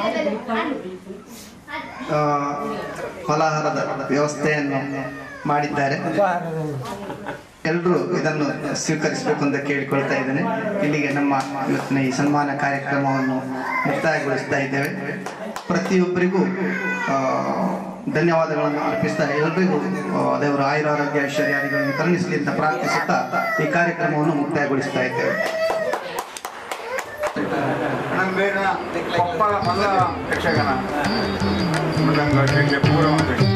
ಆ, ಫಲಾಹಾರದ ವ್ಯವಸ್ಥೆಯನ್ನು ಮಾಡಿದ್ದಾರೆ ಎಲ್ಲರೂ ಇದನ್ನು ಸ್ವೀಕರಿಸಬೇಕು ಅಂತ ಕೇಳಿಕೊಳ್ತಾ ಇದ್ದೇನೆ ಇಲ್ಲಿಗೆ ನಮ್ಮ ಇವತ್ತಿನ ಈ ಸನ್ಮಾನ ಕಾರ್ಯಕ್ರಮವನ್ನು ಮುಕ್ತಾಯಗೊಳಿಸ್ತಾ ಇದ್ದೇವೆ ಪ್ರತಿಯೊಬ್ಬರಿಗೂ ಆ, ಧನ್ಯವಾದಗಳನ್ನು ಅರ್ಪಿಸ್ತಾ ಎಲ್ಲರಿಗೂ ಆ, ದೇವರ ಆಯುರಾರೋಗ್ಯ ಐಶ್ವರ್ಯಾದಿಗಳನ್ನು ಕರುಣಿಸಲಿ ಅಂತ ಪ್ರಾರ್ಥಿಸುತ್ತಾ ಈ ಕಾರ್ಯಕ್ರಮವನ್ನು ಮುಕ್ತಾಯಗೊಳಿಸ್ತಾ ಇದ್ದೇವೆ ಕೊಪ್ಪಳ ಮಲ್ಲ ಯಕ್ಷಗಾನ ಮೃದಂಗ ಪೂರ್ವ